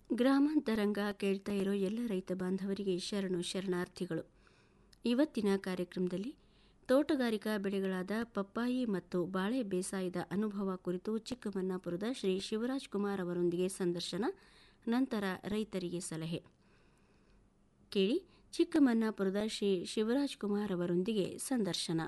ಗ್ರಾಮಾಂತರಂಗ ಕೇಳ್ತಾ ಇರೋ ಎಲ್ಲ ರೈತ ಬಾಂಧವರಿಗೆ ಶರಣು ಶರಣಾರ್ಥಿಗಳು ಇವತ್ತಿನ ಕಾರ್ಯಕ್ರಮದಲ್ಲಿ ತೋಟಗಾರಿಕಾ ಬೆಳೆಗಳಾದ ಪಪ್ಪಾಯಿ ಮತ್ತು ಬಾಳೆ ಬೇಸಾಯದ ಅನುಭವ ಕುರಿತು ಚಿಕ್ಕಮನ್ನಾಪುರದ ಶ್ರೀ ಶಿವರಾಜ್ ಕುಮಾರ್ ಅವರೊಂದಿಗೆ ಸಂದರ್ಶನ ನಂತರ ರೈತರಿಗೆ ಸಲಹೆ ಕೇಳಿ ಚಿಕ್ಕಮನ್ನಾಪುರದ ಶ್ರೀ ಶಿವರಾಜ್ ಕುಮಾರ್ ಅವರೊಂದಿಗೆ ಸಂದರ್ಶನ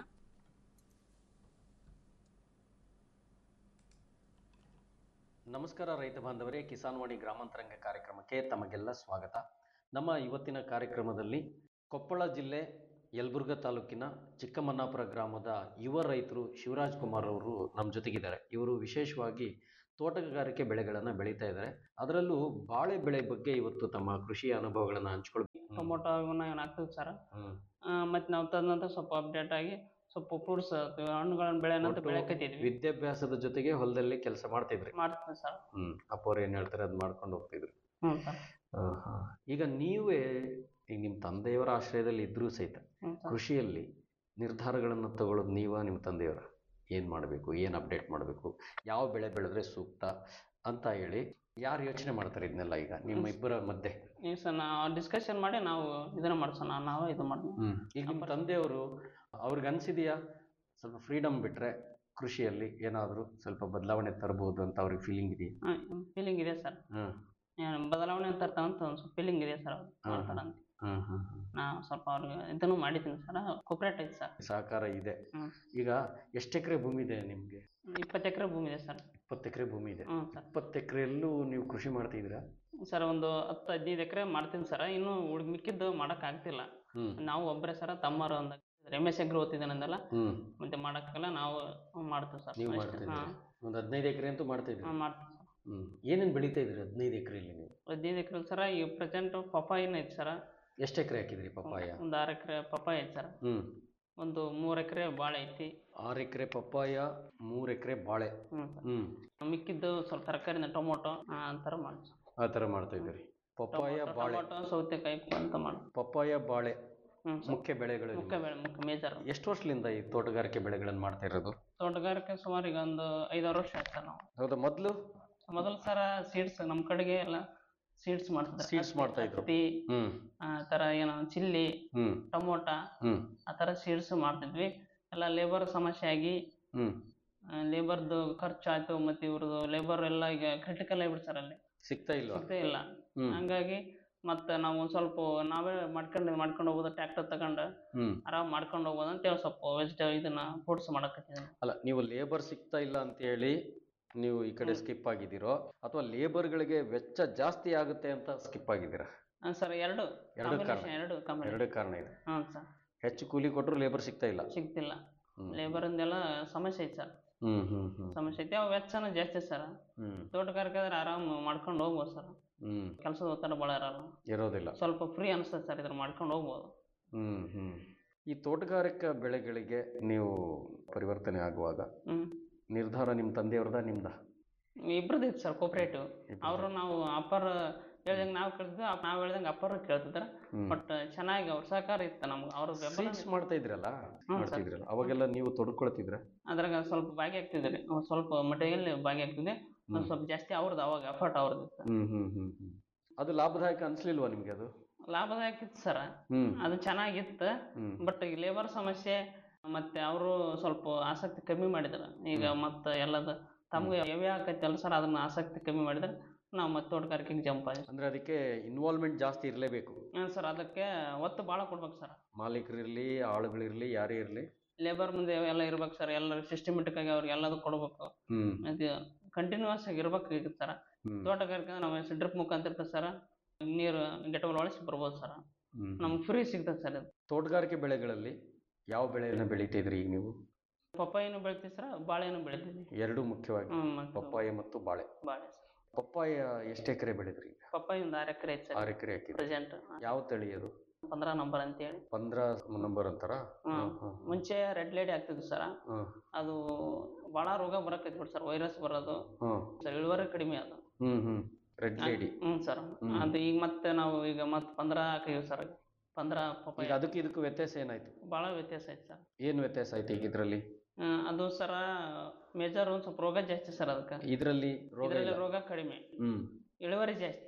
ನಮಸ್ಕಾರ ರೈತ ಬಾಂಧವರೇ ಕಿಸಾನ್ವಾಣಿ ಗ್ರಾಮಾಂತರಂಗ ಕಾರ್ಯಕ್ರಮಕ್ಕೆ ತಮಗೆಲ್ಲ ಸ್ವಾಗತ ನಮ್ಮ ಇವತ್ತಿನ ಕಾರ್ಯಕ್ರಮದಲ್ಲಿ ಕೊಪ್ಪಳ ಜಿಲ್ಲೆ ಯಲಬುರ್ಗಾ ತಾಲೂಕಿನ ಚಿಕ್ಕಮನ್ನಾಪುರ ಗ್ರಾಮದ ಯುವ ರೈತರು ಶಿವರಾಜ್ ಕುಮಾರ್ ಅವರು ನಮ್ಮ ಜೊತೆಗಿದ್ದಾರೆ ಇವರು ವಿಶೇಷವಾಗಿ ತೋಟಗಾರಿಕೆ ಬೆಳೆಗಳನ್ನು ಬೆಳೀತಾ ಇದ್ದಾರೆ ಅದರಲ್ಲೂ ಬಾಳೆ ಬೆಳೆ ಬಗ್ಗೆ ಇವತ್ತು ತಮ್ಮ ಕೃಷಿಯ ಅನುಭವಗಳನ್ನು ಹಂಚ್ಕೊಳ್ಬೇಕು ಟೊಮೊಟೊ ಇವನ್ನ ಏನು ಹಾಕ್ತೀವಿ ಸರ್ ಹ್ಮ್. ಮತ್ತು ನಾವು ತದನಂತರ ಸ್ವಲ್ಪ ಅಪ್ಡೇಟ್ ಆಗಿ ಸ್ವಲ್ಪ ಫ್ರೂಟ್ಸ್ ಹಣ್ಣುಗಳನ್ನ ಬೆಳೆಯನ್ನಂತ ಒಟ್ಟು ಬೆಳೆಕತ್ತಿದ್ವಿ ವಿದ್ಯಾಭ್ಯಾಸದ ಜೊತೆಗೆ ಹೊಲದಲ್ಲಿ ಕೆಲಸ ಮಾಡ್ತಿದ್ರಿ ಮಾಡ್ತೀವಿ ಸರ್ ಹ್ಮ್ ಅಪ್ಪವ್ರು ಏನ್ ಹೇಳ್ತಾರೆ ಅದ್ ಮಾಡ್ಕೊಂಡು ಹೋಗ್ತಿದ್ರು ಹ್ಞೂ ಸರ್ ಆಹಾ. ಈಗ ನೀವೇ ಈಗ ನಿಮ್ಮ ತಂದೆಯವರ ಆಶ್ರಯದಲ್ಲಿ ಇದ್ರೂ ಸಹಿತ ಹ್ಞೂ ಸರ್ ಕೃಷಿಯಲ್ಲಿ ನಿರ್ಧಾರಗಳನ್ನು ತಗೊಳ್ಳೋದು ನೀವ ನಿಮ್ಮ ತಂದೆಯವರ ಏನು ಮಾಡಬೇಕು ಏನು ಅಪ್ಡೇಟ್ ಮಾಡಬೇಕು ಯಾವ ಬೆಳೆ ಬೆಳೆದ್ರೆ ಸೂಕ್ತ ಅಂತ ಹೇಳಿ ಯಾರು ಯೋಚನೆ ಮಾಡ್ತಾರೆ ಇದನ್ನೆಲ್ಲ ಈಗ ನಿಮ್ಮ ಇಬ್ಬರ ಮಧ್ಯೆ ಈಗ ಸರ್ ನಾವು ಡಿಸ್ಕಷನ್ ಮಾಡಿ ನಾವು ಇದನ್ನ ಮಾಡ್ಸೋಣ ನಾವು ಇದು ಮಾಡೋಣ ಈಗ ನಿಮ್ಮ ತಂದೆಯವರು ಅವ್ರಿಗೆ ಅನ್ಸಿದೆಯಾ ಸ್ವಲ್ಪ ಫ್ರೀಡಮ್ ಬಿಟ್ರೆ ಕೃಷಿಯಲ್ಲಿ ಏನಾದರೂ ಸ್ವಲ್ಪ ಬದಲಾವಣೆ ತರಬಹುದು ಅಂತ ಅವ್ರಿಗೆ ಫೀಲಿಂಗ್ ಇದೆಯಾ ಫೀಲಿಂಗ್ ಇದೆ ಸರ್ ಹ್ಮ್ ಏನ್ ಬದಲಾವಣೆ ತರ್ತಾವಂತ ಒಂದು ಸ್ವಲ್ಪ ಫೀಲಿಂಗ್ ಇದೆ ಸರ್ ಹಾ, ಮಾಡ್ತಾರ ಅಂತ ಹ್ಮ್ ಹ್ಮ್ ಹ್ಮ್ ನಾವು ಸ್ವಲ್ಪ ಅವ್ರಿಗೆ ಇದನ್ನು ಮಾಡಿದ್ದೀನಿ ಸರ್ ಕೊಪ್ರೇಟ್ ಐತೆ ಸರ್ ಸಹಕಾರ ಇದೆ ಹ್ಮ್. ಈಗ ಎಷ್ಟು ಎಕರೆ ಭೂಮಿ ಇದೆ ನಿಮಗೆ ಇಪ್ಪತ್ತು ಎಕರೆ ಭೂಮಿ ಇದೆ ಸರ್ ಇಪ್ಪತ್ತು ಎಕರೆ ಭೂಮಿ ಇದೆ ಹ್ಞೂ ಸರ್ ಇಪ್ಪತ್ತು ಎಕರೆಯಲ್ಲೂ ನೀವು ಕೃಷಿ ಮಾಡ್ತಿದ್ದೀರಾ ಸರ್ ಒಂದು ಹತ್ತು ಹದಿನೈದು ಎಕರೆ ಮಾಡ್ತೀನಿ ಸರ್ ಇನ್ನೂ ಉಳ್ದ ಮಿಕ್ಕಿದ್ದು ಮಾಡಕ್ ಆಗ್ತಿಲ್ಲ ಹ್ಮ್ ನಾವು ಒಬ್ಬರೇ ಸರ ತಮ್ಮರು ಒಂದು ಎಮ್ ಎಸ್ ಎಗ್ರಿ ಓದ್ತಿದ್ದಾನಂದಲ್ಲ ಹ್ಮ್ ಮತ್ತೆ ಮಾಡಕ್ಕಾಗಲ್ಲ ನಾವು ಮಾಡ್ತೀವಿ ಸರ್ ನೀವು ಅಷ್ಟೇ. ಮಾಡ್ತಿದ್ದೀರಿ ಹಾ. ಒಂದು ಹದಿನೈದು ಎಕರೆ ಅಂತೂ ಮಾಡ್ತಾ ಇದ್ದೀರಿ ಹಾ, ಮಾಡ್ತೀವಿ ಸರ್ ಹ್ಮ್ ಏನೇನು ಬೆಳೀತಾ ಇದ್ದೀರಿ ಹದಿನೈದು ಎಕರೆಯಲ್ಲಿ ನೀವು ಹದಿನೈದು ಎಕರೆ ಸರ ಈ ಪ್ರೆಸೆಂಟ್ ಪಪ್ಪಾಯಿನ ಐತಿ ಸರ ಎಷ್ಟು ಎಕರೆ ಹಾಕಿದ್ರಿ ಪಪ್ಪಾಯ ಒಂದು ಆರು ಎಕರೆ ಪಪ್ಪಾಯ ಐತಿ ಸರ್ ಹ್ಮ್ ಒಂದು ಮೂರು ಎಕರೆ ಬಾಳೆ ಐತಿ ಆರು ಎಕರೆ ಪಪ್ಪಾಯ ಮೂರು ಎಕರೆ ಬಾಳೆ ಹ್ಞೂ ಸರ್ ಹ್ಮ್ ಮಿಕ್ಕಿದ್ದು ಸ್ವಲ್ಪ ತರಕಾರಿನ ಟೊಮೊಟೊ ಆ ಥರ ಮಾಡಿ ಆ ಥರ ಮಾಡ್ತಾ ಇದ್ದೀರಿ ಪಪ್ಪಾಯ ಬಾಳೆ ಟೊಮೊಟೊ ಸೌತೆಕಾಯಿ ಅಂತ ಮಾಡಿ ಪಪ್ಪಾಯ ಬಾಳೆ ಹ್ಞೂ ಸರ್ ಮುಖ್ಯ ಬೆಳೆಗಳು ಮುಖ್ಯ ಬೆಳೆ ಮುಖ್ಯ ಮೇಜರ್ ಎಷ್ಟು ವರ್ಷದಿಂದ ಈ ತೋಟಗಾರಿಕೆ ಬೆಳೆಗಳನ್ನು ಮಾಡ್ತಾ ಇರೋದು ತೋಟಗಾರಿಕೆ ಸುಮಾರು ಈಗ ಒಂದು ಐದಾರು ವರ್ಷ ಆಯ್ತು ಸರ್ ನಾವು ಹೌದಾ ಮೊದಲು ಮೊದಲ ಸರ ಸೀಡ್ಸ್ ನಮ್ಮ ಕಡೆಗೆ ಎಲ್ಲ ಸೀಡ್ಸ್ ಮಾಡ್ತಿದ್ರು ಸೀಡ್ಸ್ ಮಾಡ್ತಾ ಇದ್ರು ಹತ್ತಿ ಹ್ಮ್ ಆ ಥರ ಏನೋ ಚಿಲ್ಲಿ ಹ್ಮ್ ಟೊಮೊಟ ಹ್ಮ್ ಆ ಥರ ಸೀಡ್ಸ್ ಮಾಡ್ತಿದ್ವಿ ಎಲ್ಲ ಲೇಬರ್ ಸಮಸ್ಯೆ ಆಗಿ ಹ್ಮ್ ಲೇಬರ್ದು ಖರ್ಚು ಆಯ್ತು ಮತ್ತೆ ಇವ್ರದ್ದು ಲೇಬರ್ ಎಲ್ಲ ಈಗ ಕ್ರಿಟಿಕಲ್ ಆಗ್ಬಿಟ್ಟು ಸರ್ ಅಲ್ಲಿ ಸಿಗ್ತಾ ಇಲ್ವಾ ಸಿಗ್ತೇ ಇಲ್ಲ ಹ್ಮ್ ಹಂಗಾಗಿ ಮತ್ತೆ ನಾವು ಒಂದ್ ಸ್ವಲ್ಪ ನಾವೇ ಮಾಡ್ಕೊಂಡು ಮಾಡ್ಕೊಂಡು ಹೋಗೋದು ಟ್ರ್ಯಾಕ್ಟರ್ ತಗೊಂಡು ಹ್ಮ್ ಆರಾಮ್ ಮಾಡ್ಕೊಂಡು ಹೋಗೋದು ಅಂತೇಳಿ ಸ್ವಲ್ಪ ವೆಜಿಟೇಬಲ್ ಇದನ್ನ ಫ್ರೂಟ್ಸ್ ಮಾಡಕತ್ತಿದ್ದೀನಿ ಅಲ್ಲ ನೀವು ಲೇಬರ್ ಸಿಗ್ತಾ ಇಲ್ಲ ಅಂತ ಹೇಳಿ ನೀವು ಈ ಕಡೆ ಸ್ಕಿಪ್ ಆಗಿದ್ದೀರೋ ಅಥವಾ ಲೇಬರ್ಗಳಿಗೆ ವೆಚ್ಚ ಜಾಸ್ತಿ ಆಗುತ್ತೆ ಅಂತ ಸ್ಕಿಪ್ ಆಗಿದ್ದೀರಾ ಸರ್ ಎರಡು ಎರಡು ಕಾರಣ. combination, ಎರಡು ಕಂಬೈನ್ ಎರಡು ಕಾರಣ ಇದೆ ಹ್ಞೂ ಸರ್ ಹೆಚ್ಚು ಕೂಲಿ ಕೊಟ್ಟರು ಲೇಬರ್ ಸಿಗ್ತಾ ಇಲ್ಲ ಸಿಗ್ತಿಲ್ಲ ಹ್ಮ್. ಲೇಬರಿಂದೆಲ್ಲ ಸಮಸ್ಯೆ ಐತೆ ಸರ್ ಹ್ಮ್ ಹ್ಮ್ ಹ್ಮ್ ಸಮಸ್ಯೆ ಐತೆ ಅವು ವೆಚ್ಚನೂ ಜಾಸ್ತಿ ಸರ್ ಹ್ಮ್ ತೋಟಗಾರಿಕೆ ಆದ್ರೆ ಆರಾಮ್ ಮಾಡ್ಕೊಂಡು ಹೋಗ್ಬೋದು ಸರ್ ಹ್ಮ್ ಕೆಲಸದ ಒತ್ತಡ ಭಾಳ ಇರಲ್ಲ ಇರೋದಿಲ್ಲ ಸ್ವಲ್ಪ ಫ್ರೀ ಅನಿಸ್ತದೆ ಸರ್ ಇದ್ರ ಮಾಡ್ಕೊಂಡು ಹೋಗ್ಬೋದು ಹ್ಮ್ ಹ್ಮ್ ಈ ತೋಟಗಾರಿಕಾ ಬೆಳೆಗಳಿಗೆ ನೀವು ಪರಿವರ್ತನೆ ಆಗುವಾಗ ಹ್ಮ್ ನಿರ್ಧಾರ ನಿಮ್ಮ ತಂದೆಯವ್ರದ ನಿಮ್ದ ಇಬ್ರದ್ದು ಇತ್ತು ಸರ್ ಕೋಪರೇಟಿವ್ ಅವರು ನಾವು ಅಪ್ಪರ್ ಹೇಳ್ದಂಗೆ ನಾವು ಕೇಳ್ತಿದ್ವಿ ನಾವು ಹೇಳ್ದಂಗೆ ಅಪ್ಪರು ಕೇಳ್ತಿದ್ರ ಹ್ಮ್. ಬಟ್ ಚೆನ್ನಾಗಿ ಅವ್ರ ಸಹಕಾರ ಇತ್ತು ನಮ್ಗೆ ಅವ್ರ ಬೆಂಬಲ ಸೀಡ್ಸ್ ಮಾಡ್ತಾ ಇದ್ರಲ್ಲ ಸರ್. ಮಾಡ್ತಿದ್ರಲ್ಲ ಅವಾಗೆಲ್ಲ ನೀವು ತೊಡ್ಕೊಳ್ತಿದ್ರ ಅದ್ರಾಗ ಸ್ವಲ್ಪ ಭಾಗಿಯಾಗ್ತಿದ್ರಿ ಒಂದ್ ಸ್ವಲ್ಪ ಮಟ್ಟಿಗೆಲ್ಲಿ ಭಾಗಿಯಾಗ್ತಿದ್ದೆ ಒಂದ್ ಸ್ವಲ್ಪ ಜಾಸ್ತಿ ಅವ್ರದ್ದು ಅವಾಗ ಎಫರ್ಟ್ ಅವ್ರದ್ದು ಇತ್ತು ಹ್ಮ್ ಹ್ಮ್ ಹ್ಮ್ ಹ್ಮ್ ಅದು ಲಾಭದಾಯಕ ಅನ್ಸ್ಲಿಲ್ವಾ ನಿಮ್ಗೆ ಅದು ಲಾಭದಾಯಕ ಇತ್ತು ಸರ್ ಹ್ಮ್ ಅದು ಚೆನ್ನಾಗಿತ್ತು ಹ್ಮ್ ಬಟ್ ಈ ಲೇಬರ್ ಸಮಸ್ಯೆ ಮತ್ತೆ ಅವರು ಸ್ವಲ್ಪ ಆಸಕ್ತಿ ಕಮ್ಮಿ ಮಾಡಿದ್ರು ಈಗ ಮತ್ತೆ ಎಲ್ಲದ ತಮ್ಗೆ ಹೆವಿ ಆಕೈತಲ್ಲ ಸರ್ ಅದನ್ನ ಆಸಕ್ತಿ ಕಮ್ಮಿ ಮಾಡಿದ್ರೆ ನಾವು ಮತ್ತೆ ತೋಟಗಾರಿಕೆಗೆ ಜಂಪ್ ಆದ್ವಿ ಅಂದ್ರೆ ಅದಕ್ಕೆ ಇನ್ವಾಲ್ವ್ಮೆಂಟ್ ಜಾಸ್ತಿ ಇರಲೇಬೇಕು ಸರ್ ಅದಕ್ಕೆ ಒತ್ತು ಭಾಳ ಕೊಡ್ಬೇಕು ಸರ್ ಮಾಲೀಕರಿರ್ಲಿ ಆಳುಗಳಿರ್ಲಿ ಯಾರೇ ಇರ್ಲಿ ಲೇಬರ್ ಮುಂದೆ ಎಲ್ಲ ಇರ್ಬೇಕು ಸರ್ ಎಲ್ಲ ಸಿಸ್ಟಮೆಟಿಕ್ ಆಗಿ ಅವ್ರಿಗೆ ಎಲ್ಲದು ಕೊಡ್ಬೇಕು ಹ್ಮ್ ಅದು ಕಂಟಿನ್ಯೂಸ್ ಆಗಿ ಇರ್ಬೇಕು ಸರ್ ಹ್ಮ್ ತೋಟಗಾರಿಕೆ ನಾವು ಡ್ರಿಪ್ ಮುಖಾಂತರ ಇರ್ತದೆ ಸರ್ ನೀರು ಗೆಟಬಲ್ ಒಳಸಿ ಬರ್ಬೋದು ಸರ್ ಹ್ಮ್ ನಮ್ಗೆ ಫ್ರೀ ಸಿಗ್ತದೆ ಸರ್ ಇದು ತೋಟಗಾರಿಕೆ ಬೆಳೆಗಳಲ್ಲಿ ಯಾವ ಬೆಳೆಯನ್ನ ಬೆಳೀತಿದ್ರಿ ಈಗ ನೀವು ಪಪ್ಪಾಯಿನೂ ಬೆಳಿತೀವಿ ಸರ್ ಬಾಳೆನೂ ಬೆಳಿತೀವಿ ಎರಡು ಮುಖ್ಯವಾಗಿ ಹ್ಞೂ ಮತ್ತು ಪಪ್ಪಾಯ ಮತ್ತು ಬಾಳೆ ಬಾಳೆ ಪಪ್ಪಾಯ ಎಷ್ಟು ಎಕರೆ ಬೆಳೆದ್ರಿ ಈಗ ಪಪ್ಪಾಯಿ ಒಂದು ಆರು ಎಕರೆ ಐತೆ ಸರ್ ಆರು ಎಕರೆ ಹಾಕಿದ್ರಿ ಪ್ರೆಸೆಂಟ್ ಯಾವ ತಳಿ ಅದು ಪಂದ್ರ ನಂಬರ್ ಅಂತೇಳಿ ಪಂದ್ರ ನಂಬರ್ ಅಂತಾರ ಹ್ಮ್. ಮುಂಚೆ ರೆಡ್ ಲೇಡಿ ಆಗ್ತಿದ್ವು ಸರ್ ಹ್ಮ್ ಅದು ಭಾಳ ರೋಗ ಬರಕೈತಿ ಬಿಡಿ ಸರ್ ವೈರಸ್ ಬರೋದು ಹ್ಮ್ ಸರ್ ಇಳುವರಿ ಕಡಿಮೆ ಅದು ಹ್ಮ್ ಹ್ಮ್ ರೆಡ್ ಲೇಡಿ ಹ್ಞೂ ಸರ್ ಅದು ಈಗ ಮತ್ತೆ ನಾವು ಈಗ ಮತ್ತೆ ಪಂದ್ರ ಹಾಕಿವಿ ಸರ್ ಪಂದ್ರ ಪಪ್ಪಾಯಿ ಈಗ ಅದಕ್ಕೆ ಇದಕ್ಕೂ ವ್ಯತ್ಯಾಸ ಏನಾಯ್ತು ಭಾಳ ವ್ಯತ್ಯಾಸ ಐತೆ ಸರ್ ಏನು ವ್ಯತ್ಯಾಸ ಆಯ್ತು ಈಗ ಇದರಲ್ಲಿ ಆ, ಅದು ಸರ ಮೇಜರ್ ಒಂದು ಸ್ವಲ್ಪ ರೋಗ ಜಾಸ್ತಿ ಸರ್ ಅದಕ್ಕೆ ಇದರಲ್ಲಿ ರೋಗ ಇದರಲ್ಲಿ ಇಲ್ಲ ರೋಗ ಕಡಿಮೆ ಹ್ಮ್ ಇಳುವರಿ ಜಾಸ್ತಿ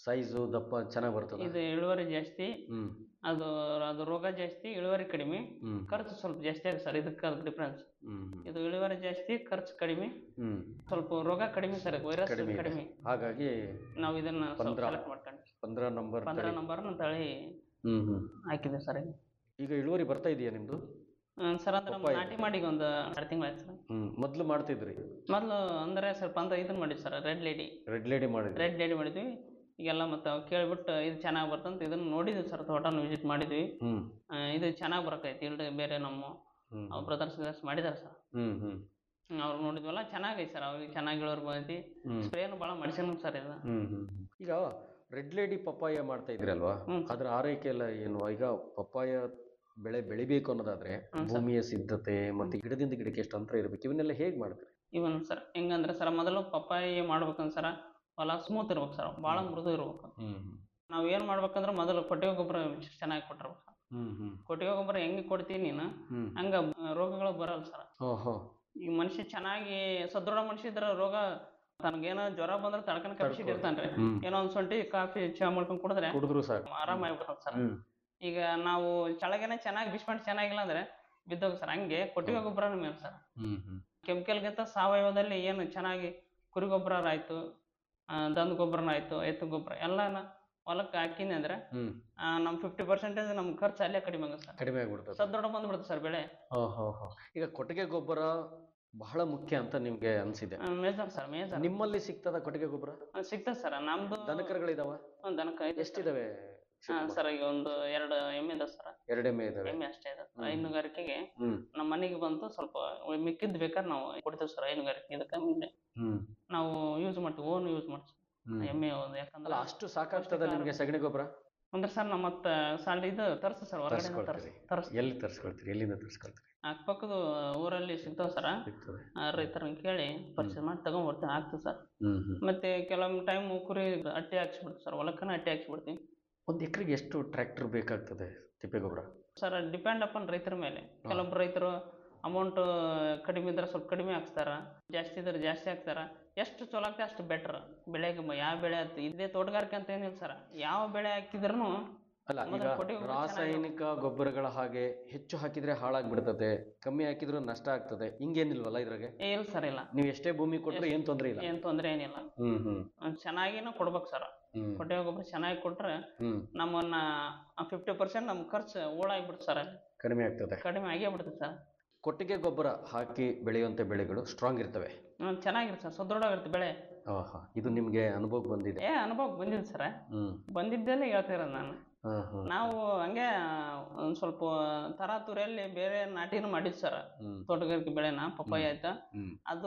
ಸೈಜು ದಪ್ಪ ಚೆನ್ನಾಗಿ ಬರ್ತದ ಇದು ಇಳುವರಿ ಜಾಸ್ತಿ ಹ್ಮ್ ಅದು ಅದು ರೋಗ ಜಾಸ್ತಿ ಇಳುವರಿ ಕಡಿಮೆ ಹ್ಮ್ ಖರ್ಚು ಸ್ವಲ್ಪ ಜಾಸ್ತಿ ಆಗುತ್ತೆ ಸರ್ ಇದಕ್ಕೆ ಅದಕ್ಕೆ ಡಿಫ್ರೆನ್ಸ್ ಹ್ಮ್ ಹ್ಮ್. ಇದು ಇಳುವರಿ ಜಾಸ್ತಿ ಖರ್ಚು ಕಡಿಮೆ ಹ್ಮ್ ಸ್ವಲ್ಪ ರೋಗ ಕಡಿಮೆ ಸರ್ ವೈರಸ್ ಕಡಿಮೆ ಇದೆ. ಕಡಿಮೆ ಹಾಗಾಗಿ ನಾವು ಇದನ್ನ ಪಂದ್ರ. ಸೆಲೆಕ್ಟ್ ಮಾಡ್ಕೊಂಡು ಪಂದ್ರ ನಂಬರ್ ಪಂದ್ರ ನಂಬರ್ನ ತಳಿ ಹ್ಮ್ ಹ್ಮ್ ಹಾಕಿದೆ ಸರ್ ಈಗ ಈಗ ಇಳುವರಿ ಬರ್ತಾ ಇದೆಯಾ ನಿಮ್ದು ಹ್ಮ್, ಸರ್ ಅಂದ್ರೆ ನಮ್ಮ ಪಪ್ಪಾಯ. ನಾಟಿ ಮಾಡಿ ಈಗ ಒಂದು ಎರಡು ತಿಂಗಳಾಯ್ತು ಸರ್ ಹ್ಮ್ ಮೊದ್ಲು ಮಾಡ್ತಿದ್ರಿ ಮೊದಲು ಅಂದ್ರೆ ಸ್ವಲ್ಪ ಅಂದ್ರೆ ಇದನ್ನ ಮಾಡಿದ್ವಿ sir red lady red lady ಮಾಡಿದ್ರಿ ರೆಡ್ ಲೇಡಿ ಮಾಡಿದ್ವಿ ಈಗೆಲ್ಲ ಮತ್ತೆ ಅವ್ ಕೇಳ್ಬಿಟ್ಟು ಇದು ಚೆನ್ನಾಗಿ ಬರ್ತಂತ ಇದನ್ನ ನೋಡಿದ್ವಿ ಸರ್ ತೋಟನ ವಿಸಿಟ್ ಮಾಡಿದ್ವಿ ಹ್ಮ್ ಆ, ಇದು ಚೆನ್ನಾಗಿ ಬರಕೈತಿ ಇಲ್ರಿ ಬೇರೆ ನಮ್ಮ ಹ್ಮ್ ಅವ್ರ ಬ್ರದರ್ಸ್ ಗಿದರ್ಸ್ ಮಾಡಿದಾರೆ ಸರ್ ಹ್ಮ್ ಹ್ಮ್ ಅವ್ರು ನೋಡಿದ್ವಲ್ಲ ಚೆನ್ನಾಗೈತೆ ಸರ್ ಅವ್ರಿಗೆ ಚೆನ್ನಾಗಿ ಇಳುವರಿ ಬಂದೈತಿ ಹ್ಮ್ ಸ್ಪ್ರೇನು ಭಾಳ ಮನುಷ್ಯನ ಸರ್ ಇದು ಹ್ಮ್ ಹ್ಮ್ ಹ್ಮ್. ಈಗ ರೆಡ್ ಲೇಡಿ ಪಪ್ಪಾಯ ಮಾಡ್ತಾ ಇದ್ರಲ್ವಾ ಹ್ಞೂ ಸರ್ ಅದ್ರ ಆರೈಕೆ ಎಲ್ಲ ಏನು ಈಗ ಪಪ್ಪಾಯ ಬೆಳೆ ಬೆಳಿಬೇಕು ಅನ್ನೋದಾದ್ರೆ ಹ್ಮ್ ಸರ್. ಭೂಮಿಯ ಸಿದ್ಧತೆ ಮತ್ತೆ ಗಿಡದಿಂದ ಗಿಡಕ್ಕೆ ಎಷ್ಟು ಅಂತರ ಇರಬೇಕು ಇವನ್ನೆಲ್ಲ ಹೇಗ್ ಮಾಡ್ತೀರಿ ಇವನ್ ಸರ್ ಹೆಂಗಂದ್ರೆ ಸರ್ ಮೊದಲು ಪಪ್ಪಾಯಿ ಮಾಡ್ಬೇಕಂದ್ರೆ ಸರ್ ಹೊಲ ಸ್ಮೂತ್ ಇರ್ಬೇಕು ಸರ್ ಭಾಳ ಮೃದು ಇರ್ಬೇಕು ಹ್ಮ್ ನಾವು ಏನು ಮಾಡ್ಬೇಕಂದ್ರೆ ಮೊದಲು ಕೊಟ್ಟಿಗೆ ಗೊಬ್ಬರ ಚೆನ್ನಾಗಿ ಕೊಟ್ಟಿರ್ಬೇಕು ಸರ್ ಹ್ಮ್ ಹ್ಮ್ ಕೊಟ್ಟಿಗೆ ಗೊಬ್ಬರ ಹೆಂಗೆ ಕೊಡ್ತೀವಿ ನೀನು ಹ್ಮ್ ಹಂಗೆ ರೋಗಗಳು ಬರಲ್ಲ ಸರ್ ಓಹೋ ಈ ಮನುಷ್ಯ ಚೆನ್ನಾಗಿ ಸದೃಢ ಮನುಷ್ಯ ಇದ್ರೆ ರೋಗ ತನಗೇನೋ ಜ್ವರ ಬಂದ್ರೆ ತಡ್ಕೊಂಡು ಕೆಪ್ಸಿಟ್ ಇರ್ತಾನ್ರಿ ಹ್ಮ್ ಏನೋ ಒಂದ್ ಶುಂಠಿ ಕಾಫಿ ಚಾ ಮಾಡ್ಕೊಂಡು ಕುಡಿದ್ರೆ ಕುಡಿದ್ರು ಸಾಕು ಆರಾಮಾಗ್ಬಿಡ್ತಾನೆ ಸರ್ ಹ್ಮ್ ಈಗ ನಾವು ಕೆಳಗೇನೆ ಚೆನ್ನಾಗಿ ಬಿಸ್ಮಂಟ್ ಚೆನ್ನಾಗಿಲ್ಲ ಅಂದ್ರೆ ಬಿದ್ದೋಗಿ ಸರ್ ಹಂಗೆ ಕೊಟ್ಟಿಗೆ ಗೊಬ್ಬರ ಮೇಲ್ ಸರ್ ಹ್ಮ್ ಹ್ಮ್ ಕೆಮಿಕಲ್ಗಿಂತ ಸಾವಯವದಲ್ಲಿ ಏನು ಚೆನ್ನಾಗಿ ಕುರಿ ಗೊಬ್ಬರ ಆಯ್ತು ಆ, ದನದ ಗೊಬ್ಬರನ ಆಯ್ತು ಎತ್ತು ಗೊಬ್ಬರ ಎಲ್ಲಾನ ಹೊಲಕ್ಕೆ ಹಾಕಿನಿ ಅಂದ್ರೆ ಹ್ಮ್ ಆ, ನಮ್ ಫಿಫ್ಟಿ ಪರ್ಸೆಂಟೇಜ್ ನಮ್ ಖರ್ಚು ಅಲ್ಲೇ ಕಡಿಮೆ ಆಗುತ್ತೆ ಸರ್ ಕಡಿಮೆ ಆಗ್ಬಿಡ್ತದೆ ಸದೃಢ ಬಂದ್ಬಿಡುತ್ತೆ ಸರ್ ಬೆಳೆ ಓಹೋ ಹೋ. ಈಗ ಕೊಟ್ಟಿಗೆ ಗೊಬ್ಬರ ಬಹಳ ಮುಖ್ಯ ಅಂತ ನಿಮ್ಗೆ ಅನ್ಸಿದೆ ಮೇಜರ್ ಸರ್ ಮೇಜರ್ ನಿಮ್ಮಲ್ಲಿ ಸಿಗ್ತದ ಕೊಟ್ಟಿಗೆ ಗೊಬ್ಬರ ಸಿಗ್ತದೆ ಸರ್ ನಮ್ದು ದನಕರುಗಳಿದಾವ ಒಂದ್ ದನಕ್ಕೆ ಐದು ಎಷ್ಟಿದಾವೆ ಸರ್ ಈಗ ಒಂದು ಎರಡು ಎಮ್ಮೆ ಇದೆ ಸರ್ ಎರಡೆಮ್ಮೆ ಇದಾವೆ ಎಮ್ಮೆ ಅಷ್ಟೇ ಇದೆ ಹ್ಮ್. ಹೈನುಗಾರಿಕೆಗೆ ಹ್ಮ್ ನಮ್ಮ ಮನೆಗೆ ಬಂತು ಸ್ವಲ್ಪ ಮಿಕ್ಕಿದ್ ಬೇಕಾದ್ರೆ ನಾವು ಕೊಡ್ತೇವೆ ಸರ್ ಹೈನುಗಾರಿಕೆ ಇದಕ್ಕೆ ಮುಂದೆ ಹ್ಮ್ ನಾವು ಯೂಸ್ ಮಾಡ್ತೀವಿ ಓನ್ ಯೂಸ್ ಮಾಡ್ತೀವಿ ಹ್ಮ್ ಎಮ್ಮೆ ಒಂದು ಅಲ್ಲ ಯಾಕಂದ್ರೆ ಅಷ್ಟು ಸಾಕಾಗ್ತದ ನಿಮ್ಗೆ ಸಗಣಿ ಗೊಬ್ಬರ ಅಂದ್ರೆ ಸರ್ ನಮ್ಮ ಮತ್ತೆ ಸಾಲ ಇದು ತರ್ಸಿ ಸರ್ ಹೊರಗಡೆ ತರ್ಸ್ಕೊಳ್ತೀರಿ ತರ್ಸಿ ಎಲ್ಲಿ ತರ್ಸ್ಕೊಳ್ತೀರಿ ಎಲ್ಲಿಂದ ತರ್ಸ್ಕೊಳ್ತೀರಿ ಅಕ್ಕಪಕ್ಕದ ಊರಲ್ಲಿ ಸಿಗ್ತಾವ ಸರ್ ಸಿಗ್ತದೆ ರೈತರನ್ನ ಕೇಳಿ ಪರ್ಚೇಸ್ ಮಾಡಿ ತಗೊಂಡ್ಬರ್ತೀವಿ ಹಾಕ್ತೀವಿ ಸರ್ ಹ್ಮ್ ಹ್ಮ್ ಮತ್ತೆ ಕೆಲವೊಂದು ಟೈಮ್ ಕುರಿ ಅಟ್ಟಿ ಹಾಕ್ಸ್ಬಿಡ್ತೀವಿ ಸರ್ ಹೊಲಕ್ಕನ ಅಟ್ಟಿ ಹಾಕ್ಸ್ಬಿಡ್ತೀವಿ ಒಂದ್ ಎಕರೆಗೆ ಎಷ್ಟು ಟ್ರ್ಯಾಕ್ಟರ್ ಬೇಕಾಗ್ತದೆ ತಿಪ್ಪೆ ಗೊಬ್ಬರ ಸರ್ ಡಿಪೆಂಡ್ ಅಪಾನ್ ರೈತರ ಮೇಲೆ ಕೆಲವೊಬ್ರು ರೈತರು ಅಮೌಂಟ್ ಕಡಿಮೆ ಇದ್ರೆ ಸ್ವಲ್ಪ ಕಡಿಮೆ ಹಾಕ್ಸ್ತಾರ ಜಾಸ್ತಿ ಇದ್ರೆ ಜಾಸ್ತಿ ಹಾಕ್ತಾರ ಎಷ್ಟು ಚಲೋ ಆಗ್ತದೆ ಅಷ್ಟು ಬೆಟ್ರ್ ಬೆಳೆಗೆ ಮ- ಯಾವ ಬೆಳೆ ಆಯ್ತು ಇದೇ ತೋಟಗಾರಿಕೆ ಅಂತ ಏನಿಲ್ಲ ಸರ್ ಯಾವ ಬೆಳೆ ಹಾಕಿದ್ರು ಅಲ್ಲ ಮೊದಲು ಈಗ ಕೊಟ್ಟಿಗೆ ಗೊಬ್ಬರ ರಾಸಾಯನಿಕ ಗೊಬ್ಬರಗಳ ಹಾಗೆ ಹೆಚ್ಚು ಹಾಕಿದ್ರೆ ಹಾಳಾಗ್ಬಿಡ್ತದೆ ಕಮ್ಮಿ ಹಾಕಿದ್ರು ನಷ್ಟ ಆಗ್ತದೆ ಹಿಂಗೇನಿಲ್ವಲ್ಲ ಇದ್ರಾಗೆ ಇಲ್ಲ ಸರ್ ಇಲ್ಲ ನೀವು ಎಷ್ಟೇ ಭೂಮಿ ಕೊಟ್ರೆ ಏನ್ ತೊಂದ್ರೆ ಇಲ್ಲ ಏನ್ ತೊಂದ್ರೆ ಏನಿಲ್ಲ ಹ್ಮ್ ಹ್ಮ್ ಒಂದ್ ಚೆನ್ನಾಗಿನ ಕೊಡ್ಬೇಕು ಸರ್ ಹ್ಮ್ ಕೊಟ್ಟಿಗೆ ಗೊಬ್ಬರ ಚೆನ್ನಾಗಿ ಕೊಟ್ರೆ ಹ್ಮ್ ನಮ್ಮನ್ನ ಫಿಫ್ಟಿ ಪರ್ಸೆಂಟ್ ನಮ್ಮ ಖರ್ಚು ಓಡಾಗ್ಬಿಡುತ್ತೆ ಸರ್ ಕಡಿಮೆ ಆಗ್ತದೆ ಕಡಿಮೆ ಆಗೇ ಬಿಡುತ್ತೆ ಸರ್ ಕೊಟ್ಟಿಗೆ ಗೊಬ್ಬರ ಹಾಕಿ ಬೆಳೆಯುವಂತ ಬೆಳೆಗಳು ಸ್ಟ್ರಾಂಗ್ ಇರ್ತವೆ ಹ್ಮ್ ಚೆನ್ನಾಗಿರುತ್ತೆ ಸರ್ ಸದೃಢವಾಗಿರುತ್ತೆ ಬೆಳೆ ಆಹಾ ಇದು ನಿಮ್ಗೆ ಅನುಭವ ಬಂದಿದೆ ಏ ಅನುಭವ ಬಂದಿದೆ ಸರ್ ಹ್ಮ್ ಬಂದಿದ್ದೆಲ್ಲ ಹೇಳ್ತಿರೋದು ನಾನು ಹಾ ಹಾ ನಾವು ಹಂಗೆ ಒಂದು ಸ್ವಲ್ಪ ತರಾತುರಿಯಲ್ಲಿ ಬೇರೆ ನಾಟಿನೂ ಮಾಡಿದ್ ಸರ್ ಹ್ಮ್ ತೋಟಗಾರಿಕೆ ಬೆಳೆನ ಪಪ್ಪಾಯ ಆಯ್ತಾ ಹ್ಮ್ ಅದು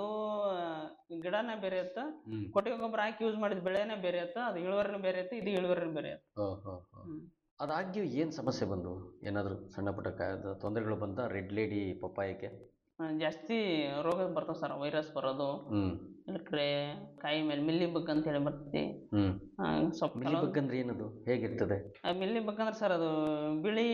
ಗಿಡನೇ ಬೇರೆ ಇತ್ತು ಹ್ಮ್ ಕೊಟ್ಟಿಗೆ ಗೊಬ್ಬರ ಹಾಕಿ ಯೂಸ್ ಮಾಡಿದ ಬೆಳೆನೇ ಬೇರೆ ಇತ್ತು ಅದು ಇಳುವರಿನೂ ಬೇರೆ ಇತ್ತು ಇದು ಇಳುವರಿನೂ ಬೇರೆ ಇತ್ತು ಹಾ ಹಾ ಹಾ ಅದಾಗ್ಯೂ ಏನ್ ಸಮಸ್ಯೆ ಬಂದು ಏನಾದ್ರು ಸಣ್ಣ ಪುಟ್ಟ ಕ- ತೊಂದರೆಗಳು ಬಂತ ರೆಡ್ ಲೇಡಿ ಪಪ್ಪಾಯಕ್ಕೆ ಆ, ಜಾಸ್ತಿ ರೋಗ ಬರ್ತಾವ ಸರ್ ವೈರಸ್ ಬರೋದು ಹ್ಮ್ ಇಲ್ಲಕ್ರೆ ಕಾಯಿ ಮೇಲೆ ಮಿಲ್ಲಿ ಬಗ್ ಅಂತ ಹೇಳಿ ಬರ್ತೈತಿ ಹ್ಮ್ ಆ, ಸ್ವಲ್ಪ ಮಿಲಿ ಕೆಲವೊಂದು- ಬಗ್ ಅಂದ್ರೆ ಏನದು ಹೇಗಿರ್ತದೆ ಆ ಮಿಲ್ಲಿ ಬಗ್ ಅಂದ್ರೆ ಸರ್ ಅದು ಬಿಳಿ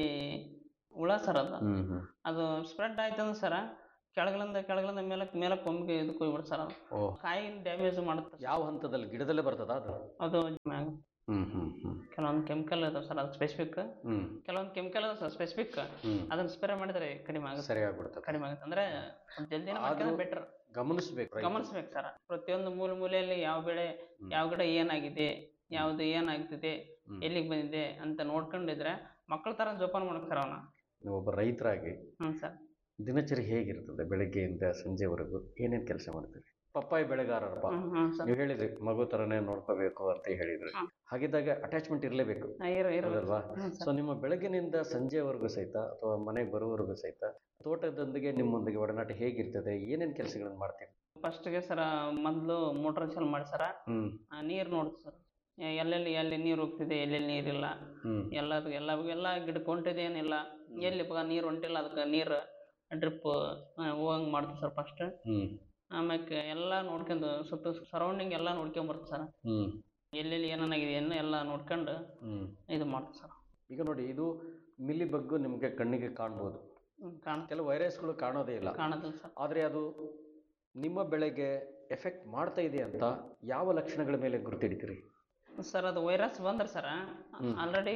ಹುಳ ಸರ್ ಅದು ಹ್ಮ್ ಹ್ಮ್ ಅದು ಸ್ಪ್ರೆಡ್ ಆಯ್ತು ಅಂದ್ರೆ ಸರ ಕೆಳಗಲಿಂದ ಕೆಳಗಲಿಂದ ಮೇಲಕ್ಕೆ ಮೇಲಕ್ಕೆ ಒಮ್ಮೆಗೆ ಇದಕ್ಕೆ ಹೋಗ್ಬಿಡುತ್ತೆ ಸರ್ ಅದು ಓ ಕಾಯಿ ಡ್ಯಾಮೇಜ್ ಮಾಡುತ್ತೆ ಯಾವ ಹಂತದಲ್ಲಿ ಗಿಡದಲ್ಲೇ ಬರ್ತದ ಅದು ಅದು ಮ್ಯಾಗ ಹ್ಮ್ ಹ್ಮ್ ಹ್ಮ್ ಕೆಲವೊಂದು ಕೆಮಿಕಲ್ ಇದಾವೆ ಸರ್ ಅದು ಸ್ಪೆಸಿಫಿಕ್ ಹ್ಮ್ ಕೆಲವೊಂದು ಕೆಮಿಕಲ್ ಇದಾವೆ ಸರ್ ಸ್ಪೆಸಿಫಿಕ್ ಹ್ಮ್ ಅದನ್ನ ಸ್ಪ್ರೇ ಮಾಡಿದ್ರೆ ಕಡಿಮೆ ಆಗುತ್ತೆ ಸರಿ ಆಗ್ಬಿಡ್ತದೆ ಕಡಿಮೆ ಆಗುತ್ತೆ ಅಂದ್ರೆ ಜಲ್ದಿನ ಆದ್ರೂ ಬೆಟರ್ ಗಮನಿಸ್ಬೇಕು ರೈತರು. ಗಮನಿಸ್ಬೇಕು ಸರ್ ಪ್ರತಿಯೊಂದು ಮೂಲೆ ಮೂಲೆಯಲ್ಲಿ ಯಾವ ಬೆಳೆ ಹ್ಮ್. ಯಾವ ಗಿಡ ಏನಾಗಿದೆ ಯಾವ್ದು ಏನಾಗ್ತಿದೆ ಹ್ಮ್. ಎಲ್ಲಿಗೆ ಬಂದಿದೆ ಅಂತ ನೋಡ್ಕೊಂಡಿದ್ರೆ ಮಕ್ಕಳ ತರ ಜೋಪಾನ ಮಾಡ್ಬೇಕು ಸರ್ ಅವನ ನೀವು ಒಬ್ಬ ರೈತರಾಗಿ ಹ್ಞೂ ಸರ್ ದಿನಚರಿ ಹೇಗಿರ್ತದೆ ಬೆಳಗ್ಗೆಯಿಂದ ಸಂಜೆವರೆಗೂ ಏನೇನ್ ಕೆಲಸ ಮಾಡ್ತೀರಿ ಪಪ್ಪಾಯಿ ಬೆಳೆಗಾರರಪ್ಪ ಹ್ಞೂ ಹ್ಞೂ ಸರ್ ನೀವು ಹೇಳಿದ್ರಿ ಮಗು ತರನೇ ನೋಡ್ಕೋಬೇಕು ಅಂತ ಹೇಳಿದ್ರಿ ಹ್ಮ್. ಹಾಗಿದ್ದಾಗ ಅಟ್ಯಾಚ್ಮೆಂಟ್ ಇರಲೇಬೇಕು ಇರ ಇರ ಹೌದಲ್ವಾ ಹ್ಞೂ ಸೊ ಸರ್ ನಿಮ್ಮ ಬೆಳಗಿನಿಂದ ಸಂಜೆವರೆಗೂ ಸಹಿತ ಅಥವಾ ಮನೆಗೆ ಬರುವವರೆಗೂ ಸಹಿತ ತೋಟದೊಂದಿಗೆ ನಿಮ್ಮೊಂದಿಗೆ ಒಡನಾಟ ಹೇಗಿರ್ತದೆ ಏನೇನ್ ಕೆಲಸಗಳನ್ನು ಮಾಡ್ತೀರಿ ಫಸ್ಟ್ಗೆ ಸರ ಮೊದಲು ಮೋಟ್ರ್ ಚಾಲು ಮಾಡಿ ಸರ ಹ್ಮ್ ನೀರು ನೋಡ್ತು ಸರ್ ಎಲ್ಲೆಲ್ಲಿ ಎಲ್ಲಿ ನೀರು ಹೋಗ್ತಿದೆ ಎಲ್ಲೆಲ್ಲಿ ನೀರಿಲ್ಲ ಹ್ಮ್ ಎಲ್ಲದು ಎಲ್ಲ ಎಲ್ಲ ಗಿಡಕ್ಕೆ ಹೊಂಟಿದೆ ಏನಿಲ್ಲ ಎಲ್ಲಿ ಬ ನೀರು ಹೊಂಟಿಲ್ಲ ಅದಕ್ಕೆ ನೀರು ಡ್ರಿಪ್ ಹೋಗಂಗೆ ಮಾಡ್ತೀವಿ ಸರ್ ಫಸ್ಟ್ ಹ್ಮ್ ಆಮ್ಯಾಕೆ ಎಲ್ಲ ನೋಡ್ಕೊಂಡು ಸುತ್ತ ಸರೌಂಡಿಂಗ್ ಎಲ್ಲ ನೋಡ್ಕೊಂಬರ್ತೀವಿ ಸರ್ ಹ್ಮ್ ಎಲ್ಲೆಲ್ಲಿ ಏನೇನಾಗಿದೆ ಏನು ಎಲ್ಲ ನೋಡ್ಕೊಂಡು ಹ್ಮ್ ಇದು ಮಾಡ್ತೀವಿ ಸರ್ ಈಗ ನೋಡಿ ಇದು ಮಿಲಿ ಬಗ್ಗು ನಿಮಗೆ ಕಣ್ಣಿಗೆ ಕಾಣ್ಬೋದು ಕಾಣ ಕೆಲವು ವೈರಸ್ಗಳು ಕಾಣೋದೇ ಇಲ್ಲ ಕಾಣೋದಿಲ್ಲ ಸರ್ ಆದರೆ ಅದು ನಿಮ್ಮ ಬೆಳೆಗೆ ಎಫೆಕ್ಟ್ ಮಾಡ್ತಾ ಇದೆ ಅಂತ ಯಾವ ಲಕ್ಷಣಗಳ ಮೇಲೆ ಗುರುತಿಡಿತೀರಿ ಸರ್ ಅದು ವೈರಸ್ ಬಂದ್ರೆ ಸರ ಆಲ್ರೆಡಿ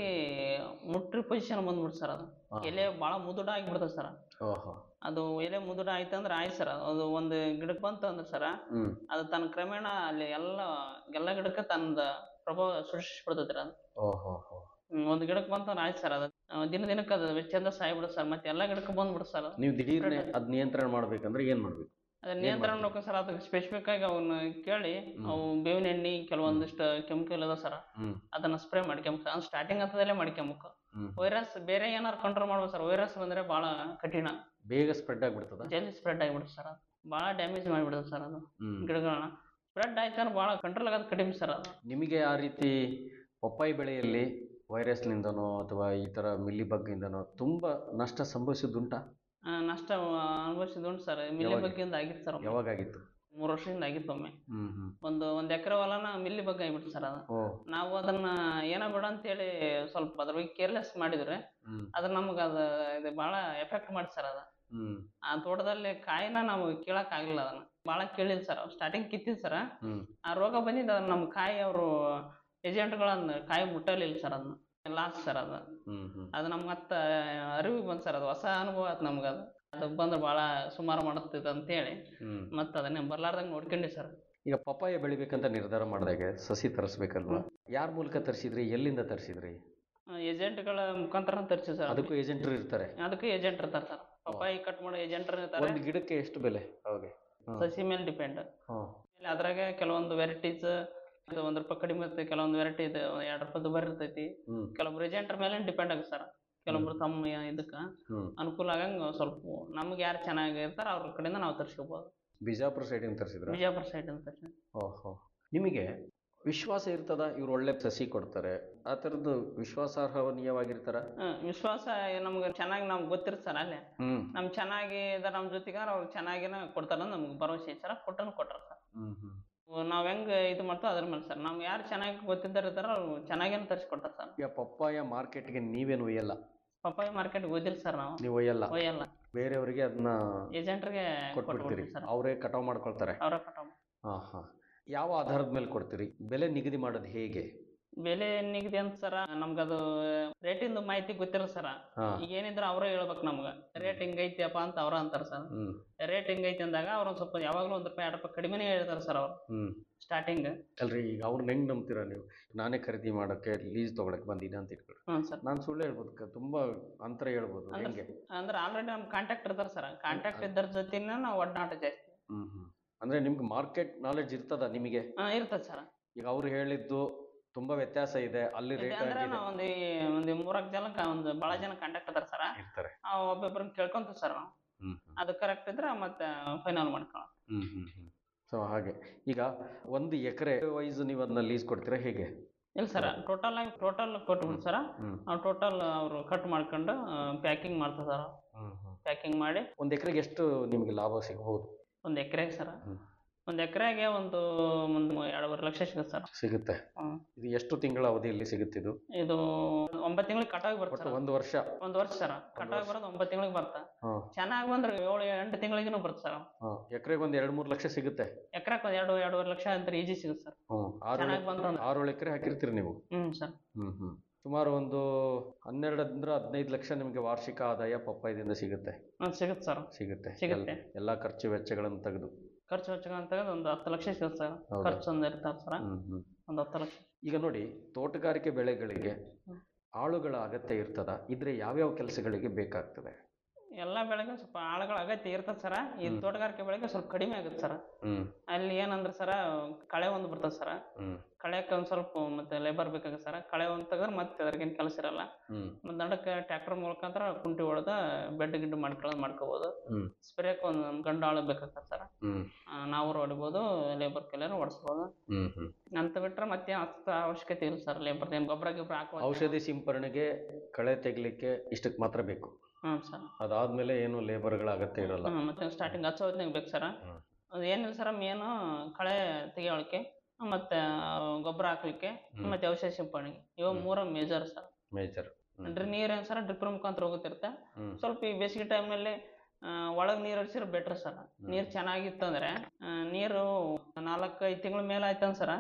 ಮುಟ್ರಿ ಪೊಸಿಷನ್ ಬಂದ್ಬಿಡ್ತು ಸರ್ ಅದು ಹಾ. ಎಲೆ ಭಾಳ ಮುದುಡ ಆಗಿಬಿಡ್ತದೆ ಸರ್ ಓಹೋ ಅದು ಎಲೆ ಮುದುಡ ಆಯ್ತಂದ್ರೆ ಆಯ್ತು ಸರ್ ಅದು ಒಂದು ಗಿಡಕ್ಕೆ ಬಂತು ಅಂದ್ರೆ ಸರ ಹ್ಮ್ ಅದು ತನ್ನ ಕ್ರಮೇಣ ಅಲ್ಲಿ ಎಲ್ಲ ಎಲ್ಲ ಗಿಡಕ್ಕೆ ತನ್ನದ ಪ್ರಭಾವ ಸೃಷ್ಟಿಸ್ಬಿಡ್ತೈತೆ ಅದು ಓಹೋ ಹೋ ಹ್ಮ್, ಒಂದ್ ಗಿಡಕ್ಕೆ ಬಂತಂದ್ರೆ ಆಯ್ತು ಸರ್ ಅದು ಆ, ದಿನ ದಿನಕ್ಕೆ ಅದು ಚಂದ ಸಾಯ್ಬಿಡುತ್ತೆ ಸರ್ ಮತ್ತೆ ಎಲ್ಲ ಗಿಡಕ್ಕೆ ಬಂದ್ಬಿಡುತ್ತೆ ಸರ್ ಅದು ನೀವು ದಿಢೀರ್ನೆ ಅದ್ ನಿಯಂತ್ರಣ ಮಾಡ್ಬೇಕಂದ್ರೆ ಏನ್ ಮಾಡ್ಬೇಕು ಅದ್ರ ನಿಯಂತ್ರಣ ನೋಡ್ಕೊ ಸರ್ ಅದಕ್ಕೆ ಸ್ಪೆಸಿಫಿಕ್ ಆಗಿ ಅವನ್ನ ಕೇಳಿ ಅವು ಬೇವಿನ ಎಣ್ಣೆ ಕೆಲವೊಂದಿಷ್ಟು ಕೆಮಿಕಲ್ ಅದ ಸರ್ ಹ್ಮ್ ಅದನ್ನ ಸ್ಪ್ರೇ ಮಾಡ್ಕೊಂಬೇಕು ಅದು ಸ್ಟಾರ್ಟಿಂಗ್ ಹಂತದಲ್ಲೇ ಮಾಡ್ಕೊಂಬೇಕು ಹ್ಮ್ ವೈರಸ್ ಬೇರೆ ಏನಾರು ಕಂಟ್ರೋಲ್ ಮಾಡ್ಬೋದು ಸರ್ ವೈರಸ್ ಬಂದ್ರೆ ಭಾಳ ಕಠಿಣ ಬೇಗ ಸ್ಪ್ರೆಡ್ ಆಗ್ಬಿಡ್ತದ ಜಲ್ದಿ ಸ್ಪ್ರೆಡ್ ಆಗಿಬಿಡುತ್ತೆ ಸರ್ ಅದು ಭಾಳ ಡ್ಯಾಮೇಜ್ ಮಾಡಿಬಿಡುತ್ತೆ ಸರ್ ಅದು ಹ್ಮ್ ಗಿಡಗಳನ್ನ ಸ್ಪ್ರೆಡ್ ಆಯ್ತು ಅಂದ್ರೆ ಭಾಳ ಕಂಟ್ರೋಲ್ ಆಗೋದು ಕಡಿಮೆ ಸರ್ ಅದು ನಿಮಗೆ ಆ ರೀತಿ ಪಪ್ಪಾಯಿ ಬೆಳೆಯಲ್ಲಿ ವೈರಸ್ನಿಂದನೋ ಅಥವಾ ಈ ತರ ಮಿಲ್ಲಿ ಬಗ್ಗಿಂದನೋ ತುಂಬಾ ನಷ್ಟ ಸಂಭವಿಸಿದ್ದುಂಟಾ ಆ, ನಷ್ಟ ಅನುಭವಿಸಿದ್ ಉಂಟು ಸರ್ ಮಿಲ್ಲಿ ಯಾವಾಗ? ಬಗ್ಗೆಯಿಂದ ಆಗಿತ್ತು ಸರ್ ಯಾವಾಗಾಗಿತ್ತು ಮೂರು ವರ್ಷದಿಂದ ಆಗಿತ್ತು ಒಮ್ಮೆ ಹ್ಮ್ ಹ್ಮ್ ಒಂದು ಒಂದ್ ಎಕರೆ ಹೊಲನ ಮಿಲ್ಲಿ ಬಗ್ಗೆ ಆಗಿಬಿಟ್ಟು ಸರ್ ಅದು ಓ ನಾವು ಅದನ್ನ ಏನ ಬೇಡ ಅಂತೇಳಿ ಸ್ವಲ್ಪ ಅದ್ರ ಬಗ್ಗೆ ಕೇರ್ಲೆಸ್ ಮಾಡಿದ್ರೆ ಹ್ಮ್ ಅದ್ರ ನಮ್ಗೆ ಅದು ಇದು ಭಾಳ ಎಫೆಕ್ಟ್ ಮಾಡಿ ಸರ್ ಅದು ಹ್ಮ್ ಆ ತೋಟದಲ್ಲಿ ಕಾಯಿನ ನಾವು ಕೀಳಕ್ ಆಗಿಲ್ಲ ಅದನ್ನ ಭಾಳ ಕೇಳಿಲ್ಲ ಸರ್ ಸ್ಟಾರ್ಟಿಂಗ್ ಕಿತ್ತಿದ್ ಸರ್ ಹ್ಮ್ ಆ ರೋಗ ಬಂದಿದ್ದು ಅದನ್ನ ನಮ್ಮ ಕಾಯಿ ಅವರು ಏಜೆಂಟ್ಗಳನ್ನ ಕಾಯಿ ಮುಟ್ಟಲಿಲ್ಲ ಸರ್ ಅದನ್ನ ಲಾಸ್ ಸರ್ ಅದು ಹ್ಮ್ ಹ್ಮ್ ಅದು ನಮ್ಗೆ ಮತ್ತೆ ಅರಿವಿಗೆ ಬಂತು ಸರ್ ಅದು ಹೊಸ ಅನುಭವ ಆಯ್ತು ನಮ್ಗೆ ಅದು ಅದು ಬಂದ್ರೆ ಭಾಳ ಸುಮಾರು ಮಾಡುತ್ತಿತ್ತು ಅಂತೇಳಿ ಹ್ಮ್ ಮತ್ತೆ ಅದನ್ನೇ ಬರ್ಲಾರ್ದಂಗೆ ನೋಡ್ಕೊಂಡಿ ಸರ್ ಈಗ ಪಪ್ಪಾಯ ಬೆಳಿಬೇಕಂತ ನಿರ್ಧಾರ ಮಾಡಿದಾಗ ಸಸಿ ತರಿಸ್ಬೇಕಲ್ವಾ ಯಾರ ಮೂಲಕ ತರಿಸಿದ್ರಿ ಎಲ್ಲಿಂದ ತರಿಸಿದ್ರಿ ಏಜೆಂಟ್ಗಳ ಮುಖಾಂತರ ತರಿಸಿ ಸರ್ ಅದಕ್ಕೂ ಏಜೆಂಟ್ರು ಇರ್ತಾರೆ ಅದಕ್ಕೆ ಏಜೆಂಟ್ ಇರ್ತಾರೆ ಸರ್ ಪಪ್ಪಾಯಿ ಕಟ್ ಮಾಡೋ ಏಜೆಂಟ್ ಇರ್ತಾರೆ ಒಂದು ಗಿಡಕ್ಕೆ ಎಷ್ಟು ಬೆಲೆ ಅವಾಗ ಸಸಿ ಮೇಲೆ ಡಿಪೆಂಡ್ ಹ್ಮ್ ಅದ್ರಾಗೆ ಕೆಲವೊಂದು ವೆರೈಟೀಸ್ ಇದು ಒಂದ್ ರೂಪಾಯಿ ಕಡಿಮೆ ಇರ್ತೈತಿ ಕೆಲವೊಂದು ವೆರೈಟಿ ಇದು ಎರಡು ರೂಪಾಯಿ ದುಬಾರಿ ಇರ್ತೈತಿ ಹ್ಮ್ ಕೆಲವೊಬ್ರು ಏಜೆಂಟ್ರ ಮೇಲೆ ಡಿಪೆಂಡ್ ಆಗುತ್ತೆ ಸರ್ ಕೆಲವೊಬ್ರು ತಮ್ಮ ಇದಕ್ಕ ಹ್ಮ್ ಅನುಕೂಲ ಆಗಂಗ ಸ್ವಲ್ಪ ನಮ್ಗೆ ಯಾರು ಚೆನ್ನಾಗಿ ಇರ್ತಾರ ಅವ್ರ ಕಡೆಯಿಂದ ನಾವು ತರಿಸ್ಕೋಬಹುದು ಬಿಜಾಪುರ ಸೈಡಿಂದ ತರಿಸಿದ್ರ ಬಿಜಾಪುರ ಸೈಡ್ ಅಂತ ಓಹೋ ನಿಮಗೆ ವಿಶ್ವಾಸ ಇರ್ತದ ಇವ್ರು ಒಳ್ಳೆ ಸಸಿ ಕೊಡ್ತಾರೆ ಆ ಥರದ್ದು ವಿಶ್ವಾಸಾರ್ಹನೀಯವಾಗಿರ್ತಾರ ಹ್ಮ್, ವಿಶ್ವಾಸ ನಮ್ಗೆ ಚೆನ್ನಾಗಿ ನಮ್ಗೆ ಗೊತ್ತಿರುತ್ತೆ ಸರ್ ಅಲ್ಲೇ ಹ್ಮ್ ನಮ್ ಚೆನ್ನಾಗಿ ಇದಾರ ನಮ್ಮ ಜೊತೆಗಾರ ಅವ್ರು ಚೆನ್ನಾಗಿನ ಕೊಡ್ತಾರ ನಮ್ಗೆ ಭರವಸೆ ಐತೆ ಸರ್ ಕೊಟ್ಟನು ಕೊಟ್ಟಾರ ಸರ್ ಹ್ಮ್ ಹ್ಮ್ ನಾವ್ ಹೆಂಗ್ ಇದು ಮಾಡ್ತೀವಿ ಅದ್ರ ಮೇಲೆ ಸರ್ ನಮ್ಗೆ ಯಾರು ಚೆನ್ನಾಗಿ ಗೊತ್ತಿದ್ದಾರ ಇರ್ತಾರ ಅವ್ರು ಚೆನ್ನಾಗೇನು ತರಿಸ್ಕೊಡ್ತಾರೆ ಸರ್ ಈಗ ಪಪ್ಪಾಯ ಮಾರ್ಕೆಟ್ಗೆ ನೀವೇನು ಒಯ್ಯಲ್ಲ ಪಪ್ಪಾಯಿ ಮಾರ್ಕೆಟ್ ಓದಿಲ್ಲ ಸರ್ ನಾವು ನೀವು ಒಯ್ಯಲ್ಲ ಒಯ್ಯಲ್ಲ ಬೇರೆಯವರಿಗೆ ಅದನ್ನ ಏಜೆಂಟ್ರಿಗೆ ಕೊಟ್ಬಿಡ್ತೀರಿ ಕೊಟ್ಬಿಡ್ತೀವಿ ಸರ್ ಅವರೇ ಕಟಾವ್ ಮಾಡ್ಕೊಳ್ತಾರೆ ಅವರ ಕಟಾವ್ ಹಾ ಹಾ ಯಾವ ಆಧಾರದ ಮೇಲೆ ಕೊಡ್ತೀರಿ ಬೆಲೆ ನಿಗದಿ ಮಾಡೋದು ಹೇಗೆ ಬೆಲೆ ನಿಗದಿ ಅಂತ ಸರ ನಮ್ಗದು ರೇಟಿಂದು ಮಾಹಿತಿ ಗೊತ್ತಿರ ಸರ ಹಾ ಈಗ ಏನಿದ್ರು ಅವರೇ ಹೇಳ್ಬೇಕು ನಮ್ಗೆ ರೇಟ್ ಹಿಂಗೈತಿಯಪ್ಪ ಅಂತ ಅವ್ರ ಅಂತಾರ ಸರ್ ಹ್ಮ್ ರೇಟ್ ಹಿಂಗೈತಿ ಅಂದಾಗ ಅವ್ರ ಒಂದ್ ಸ್ವಲ್ಪ ಯಾವಾಗ್ಲೂ ಒಂದ್ ರೂಪಾಯಿ ಎರಡು ರೂಪಾಯಿ ಕಡಿಮೆನೇ ಹೇಳ್ತಾರೆ ಸರ್ ಅವ್ರು ಹ್ಮ್ ಸ್ಟಾರ್ಟಿಂಗ್ ಅಲ್ರಿ ಈಗ ಅವ್ರನ್ನ ಹೆಂಗ್ ನಂಬ್ತೀರಾ ನೀವು ನಾನೇ ಖರೀದಿ ಮಾಡೋಕ್ಕೆ ಲೀಸ್ ತೊಗೊಳಕ್ ಬಂದಿದ್ದೆ ಅಂತ ಇಟ್ಕೊಳ್ಳಿ ಹ್ಞೂ ಸರ್ ನಾನು ಸುಳ್ಳು ಹೇಳ್ಬೋದು ಕ- ತುಂಬಾ ಅಂತರ ಹೇಳ್ಬೋದು ಹೆಂಗೆ ಅಂದ್ರೆ ಆಲ್ರೆಡಿ ನಮ್ ಕಾಂಟ್ಯಾಕ್ಟ್ ಇರ್ತಾರೆ ಸರ್ ಕಾಂಟ್ಯಾಕ್ಟ್ ಇದ್ದರ ಜೊತೆನ ನಾವು ಒಡನಾಟ ಜಾಸ್ತಿ ಹ್ಮ್ ಹ್ಮ್ ಅಂದ್ರೆ ನಿಮ್ಗೆ ಮಾರ್ಕೆಟ್ ನಾಲೆಡ್ಜ್ ಇರ್ತದ ನಿಮಗೆ ಹಾ ಇರ್ತದೆ ಸರ್ ಈಗ ಅವ್ರು ಹೇಳಿದ್ದು ತುಂಬಾ ವ್ಯತ್ಯಾಸ ಇದೆ ಅಲ್ಲಿ ರೇಟ್ ಅಂದ್ರೆ ಆಗಿದೆ ನಾವು ಒಂದು ಒಂದು ಮೂರಾಕ್ ಜನ ಒಂದು ಭಾಳ ಜನ ಕಾಂಟ್ಯಾಕ್ಟ್ ಇದಾರೆ ಸರ್ ಇರ್ತಾರೆ ಒಬ್ಬೊಬ್ಬರನ್ನ ಕೇಳ್ಕೊಂತೀವಿ ಸರ್ ನಾವು ಹ್ಮ್ ಅದು ಕರೆಕ್ಟ್ ಇದ್ರೆ ಮತ್ತೆ ಫೈನಲ್ ಮಾಡ್ಕೊಳ್ಳೋಣ ಹ್ಮ್ ಹ್ಮ್ ಹ್ಮ್ ಸೊ ಹಾಗೆ ಈಗ ಒಂದು ಎಕರೆ ವೈಸ್ ನೀವು ಅದನ್ನ ಲೀಸ್ ಕೊಡ್ತೀರಾ ಹೇಗೆ ಇಲ್ಲ ಸರ್ ಟೋಟಲ್ ಆಗಿ ಟೋಟಲ್ ಕೊಟ್ಬಿಟ್ಟು ಸರ್ ಹ್ಮ್ ನಾವು ಟೋಟಲ್ ಅವರು ಕಟ್ ಮಾಡ್ಕೊಂಡು ಪ್ಯಾಕಿಂಗ್ ಮಾಡ್ತಾರೆ ಸರ್ ಹ್ಮ್ ಹ್ಮ್ ಪ್ಯಾಕಿಂಗ್ ಮಾಡಿ ಒಂದು ಎಕರೆಗೆ ಎಷ್ಟು ನಿಮಗೆ ಲಾಭ ಸಿಗಬಹುದು ಒಂದು ಎಕರೆಗೆ ಸರ್ ಹ್ಮ್. ಒಂದು ಎಕರೆಗೆ ಒಂದು ಒಂದು ಎರಡೂವರೆ ಲಕ್ಷ ಸಿಗುತ್ತೆ ಸರ್ ಸಿಗುತ್ತೆ ಹ್ಮ್. ಇದು ಎಷ್ಟು ತಿಂಗಳ ಅವಧಿಯಲ್ಲಿ ಸಿಗುತ್ತೆ ಇದು ಇದು ಒಂಬತ್ತು ತಿಂಗಳಿಗೆ ಕಟಾಗಿ ಬರುತ್ತೆ ಒಟ್ಟು ಸರ್ ಒಂದು ವರ್ಷ ಒಂದು ವರ್ಷ ಸರ್ ಕಟಾಗಿ ಬರೋದು ಒಂಬತ್ತು ತಿಂಗಳಿಗೆ ಬರುತ್ತೆ ಹಾ ಚೆನ್ನಾಗಿ ಬಂದ್ರೆ ಏಳು ಎಂಟು ತಿಂಗಳಿಗೂ ಬರುತ್ತೆ ಸರ್ ಹಾ ಎಕರೆಗೆ ಒಂದು ಎರಡು ಮೂರು ಲಕ್ಷ ಸಿಗುತ್ತೆ ಎಕರೆಗೆ ಒಂದು ಎರಡು ಎರಡೂವರೆ ಲಕ್ಷ ಅಂತ ಈಜಿ ಸಿಗುತ್ತೆ ಸರ್ ಹ್ಮ್ ಆರು ಚೆನ್ನಾಗಿ ಬಂತಂದ್ರೆ ಆರು ಎಕರೆ ಹಾಕಿರ್ತೀರಿ ನೀವು ಹ್ಞೂ ಸರ್ ಹ್ಮ್ ಹ್ಮ್ ಸುಮಾರು ಒಂದು ಹನ್ನೆರಡರಿಂದ ಹದಿನೈದು ಲಕ್ಷ ನಿಮಗೆ ವಾರ್ಷಿಕ ಆದಾಯ ಪಪ್ಪಾಯದಿಂದ ಸಿಗುತ್ತೆ ಹ್ಞೂ ಸಿಗುತ್ತೆ ಸರ್ ಸಿಗುತ್ತೆ ಸಿಗುತ್ತೆ ಎಲ್- ಎಲ್ಲಾ ಖರ್ಚು ವೆಚ್ಚಗಳನ್ನು ತೆಗೆದು ಖರ್ಚು ವೆಚ್ಚ ಅಂತ ಒಂದು ಹತ್ತು ಲಕ್ಷ ಸಿಗುತ್ತೆ ಸರ್ ಹೌದಾ? ಖರ್ಚು ಒಂದು ಇರ್ತಾರೆ ಸರ್ ಹ್ಮ್ ಹ್ಮ್ ಒಂದು ಹತ್ತು ಲಕ್ಷ ಈಗ ನೋಡಿ ತೋಟಗಾರಿಕೆ ಬೆಳೆಗಳಿಗೆ ಹ್ಮ್. ಆಳುಗಳ ಅಗತ್ಯ ಇರ್ತದ ಇದ್ರೆ ಯಾವ್ಯಾವ ಕೆಲಸಗಳಿಗೆ ಬೇಕಾಗ್ತದೆ ಎಲ್ಲ ಬೆಳೆಗೆ ಸ್ವಲ್ಪ ಆಳುಗಳ ಅಗತ್ಯ ಇರ್ತದೆ ಸರ ಈ ಹ್ಮ್. ತೋಟಗಾರಿಕೆ ಬೆಳೆಗೆ ಸ್ವಲ್ಪ ಕಡಿಮೆ ಆಗುತ್ತೆ ಸರ್ ಹ್ಮ್ ಅಲ್ಲಿ ಏನಂದ್ರೆ ಸರ ಕಳೆ ಒಂದು ಬರ್ತದೆ ಸರ ಹ್ಮ್ ಕಳೆಕ್ಕೆ ಒಂದು ಸ್ವಲ್ಪ ಮತ್ತೆ ಲೇಬರ್ ಬೇಕಾಗುತ್ತೆ ಸರ ಕಳೆ ಒಂದು ತೆಗೆದ್ರೆ ಮತ್ತೆ ಅದ್ರಿಗೇನು ಕೆಲಸ ಇರಲ್ಲ ಹ್ಮ್ ಮತ್ತೆ ನಡಕ್ಕೆ ಟ್ರ್ಯಾಕ್ಟರ್ ಮುಖಾಂತರ ಕುಂಟಿ ಹೊಡೆದ ಬೆಡ್ ಗಿಡ್ ಮಾಡ್ಕೊಳ್ಳೋದು ಮಾಡ್ಕೋಬೋದು ಹ್ಮ್. ಸ್ಪ್ರೇಕ್ ಒಂದು ಗಂಡು ಆಳು ಬೇಕಾಗತ್ತೆ ಸರ್ ಹ್ಮ್ ನಾವು ಹೊಡಿಬೋದು ಲೇಬರ್ ಕೈಲಾರ ಹೊಡಿಸ್ಬೋದು ಹ್ಮ್ ಹ್ಮ್ ಅಂತ ಬಿಟ್ರೆ ಮತ್ತೆ ಅಷ್ಟ ಅವಶ್ಯಕತೆ ಇಲ್ಲ ಸರ್ ಲೇಬರ್ ಏನು ಗೊಬ್ಬರ ಗಿಬ್ಬರ ಹಾಕೋ ಔಷಧಿ ಸಿಂಪರಣೆಗೆ ಕಳೆ ತೆಗಿಲಿಕ್ಕೆ ಇಷ್ಟಕ್ಕೆ ಮಾತ್ರ ಬೇಕು ಹ್ಞೂ ಸರ್ ಅದಾದ್ಮೇಲೆ ಏನು ಲೇಬರ್ಗಳ ಅಗತ್ಯ ಇರಲ್ಲ ಹ್ಮ್, ಮತ್ತೆ ಸ್ಟಾರ್ಟಿಂಗ್ ಹಚ್ಚೋ ಹೊತ್ನಾಗ ಬೇಕು ಸರ ಹ್ಮ್. ಅದು ಏನಿಲ್ಲ ಸರ ಮೇನು ಕಳೆ ತೆಗಿಯೋಳಕ್ಕೆ ಮತ್ತೆ ಗೊಬ್ಬರ ಹಾಕ್ಲಿಕ್ಕೆ ಹ್ಮ್. ಮತ್ತೆ ಔಷಧಿ ಸಿಂಪಡಣೆಗೆ ಇವ ಹ್ಮ್. ಮೂರ ಮೇಜರ್ ಸರ್ ಮೇಜರ್ ಅಂದ್ರೆ ನೀರು ಏನು ಸರ ಡ್ರಿಪ್ಪರ್ ಮುಖಾಂತರ ಹೋಗುತ್ತಿರುತ್ತೆ ಹ್ಮ್ ಸ್ವಲ್ಪ ಈ ಬೇಸಿಗೆ ಟೈಮ್ನಲ್ಲಿ ಒಳಗೆ ನೀರು ಹರಿಸಿದ್ರೆ ಬೆಟ್ರ್ ಸರ್ ನೀರು ಚೆನ್ನಾಗಿತ್ತು ಅಂದ್ರೆ ಆ, ನೀರು ನಾಲ್ಕು ಐದು ತಿಂಗಳ ಮೇಲೆ ಆಯ್ತಂದ್ ಸರ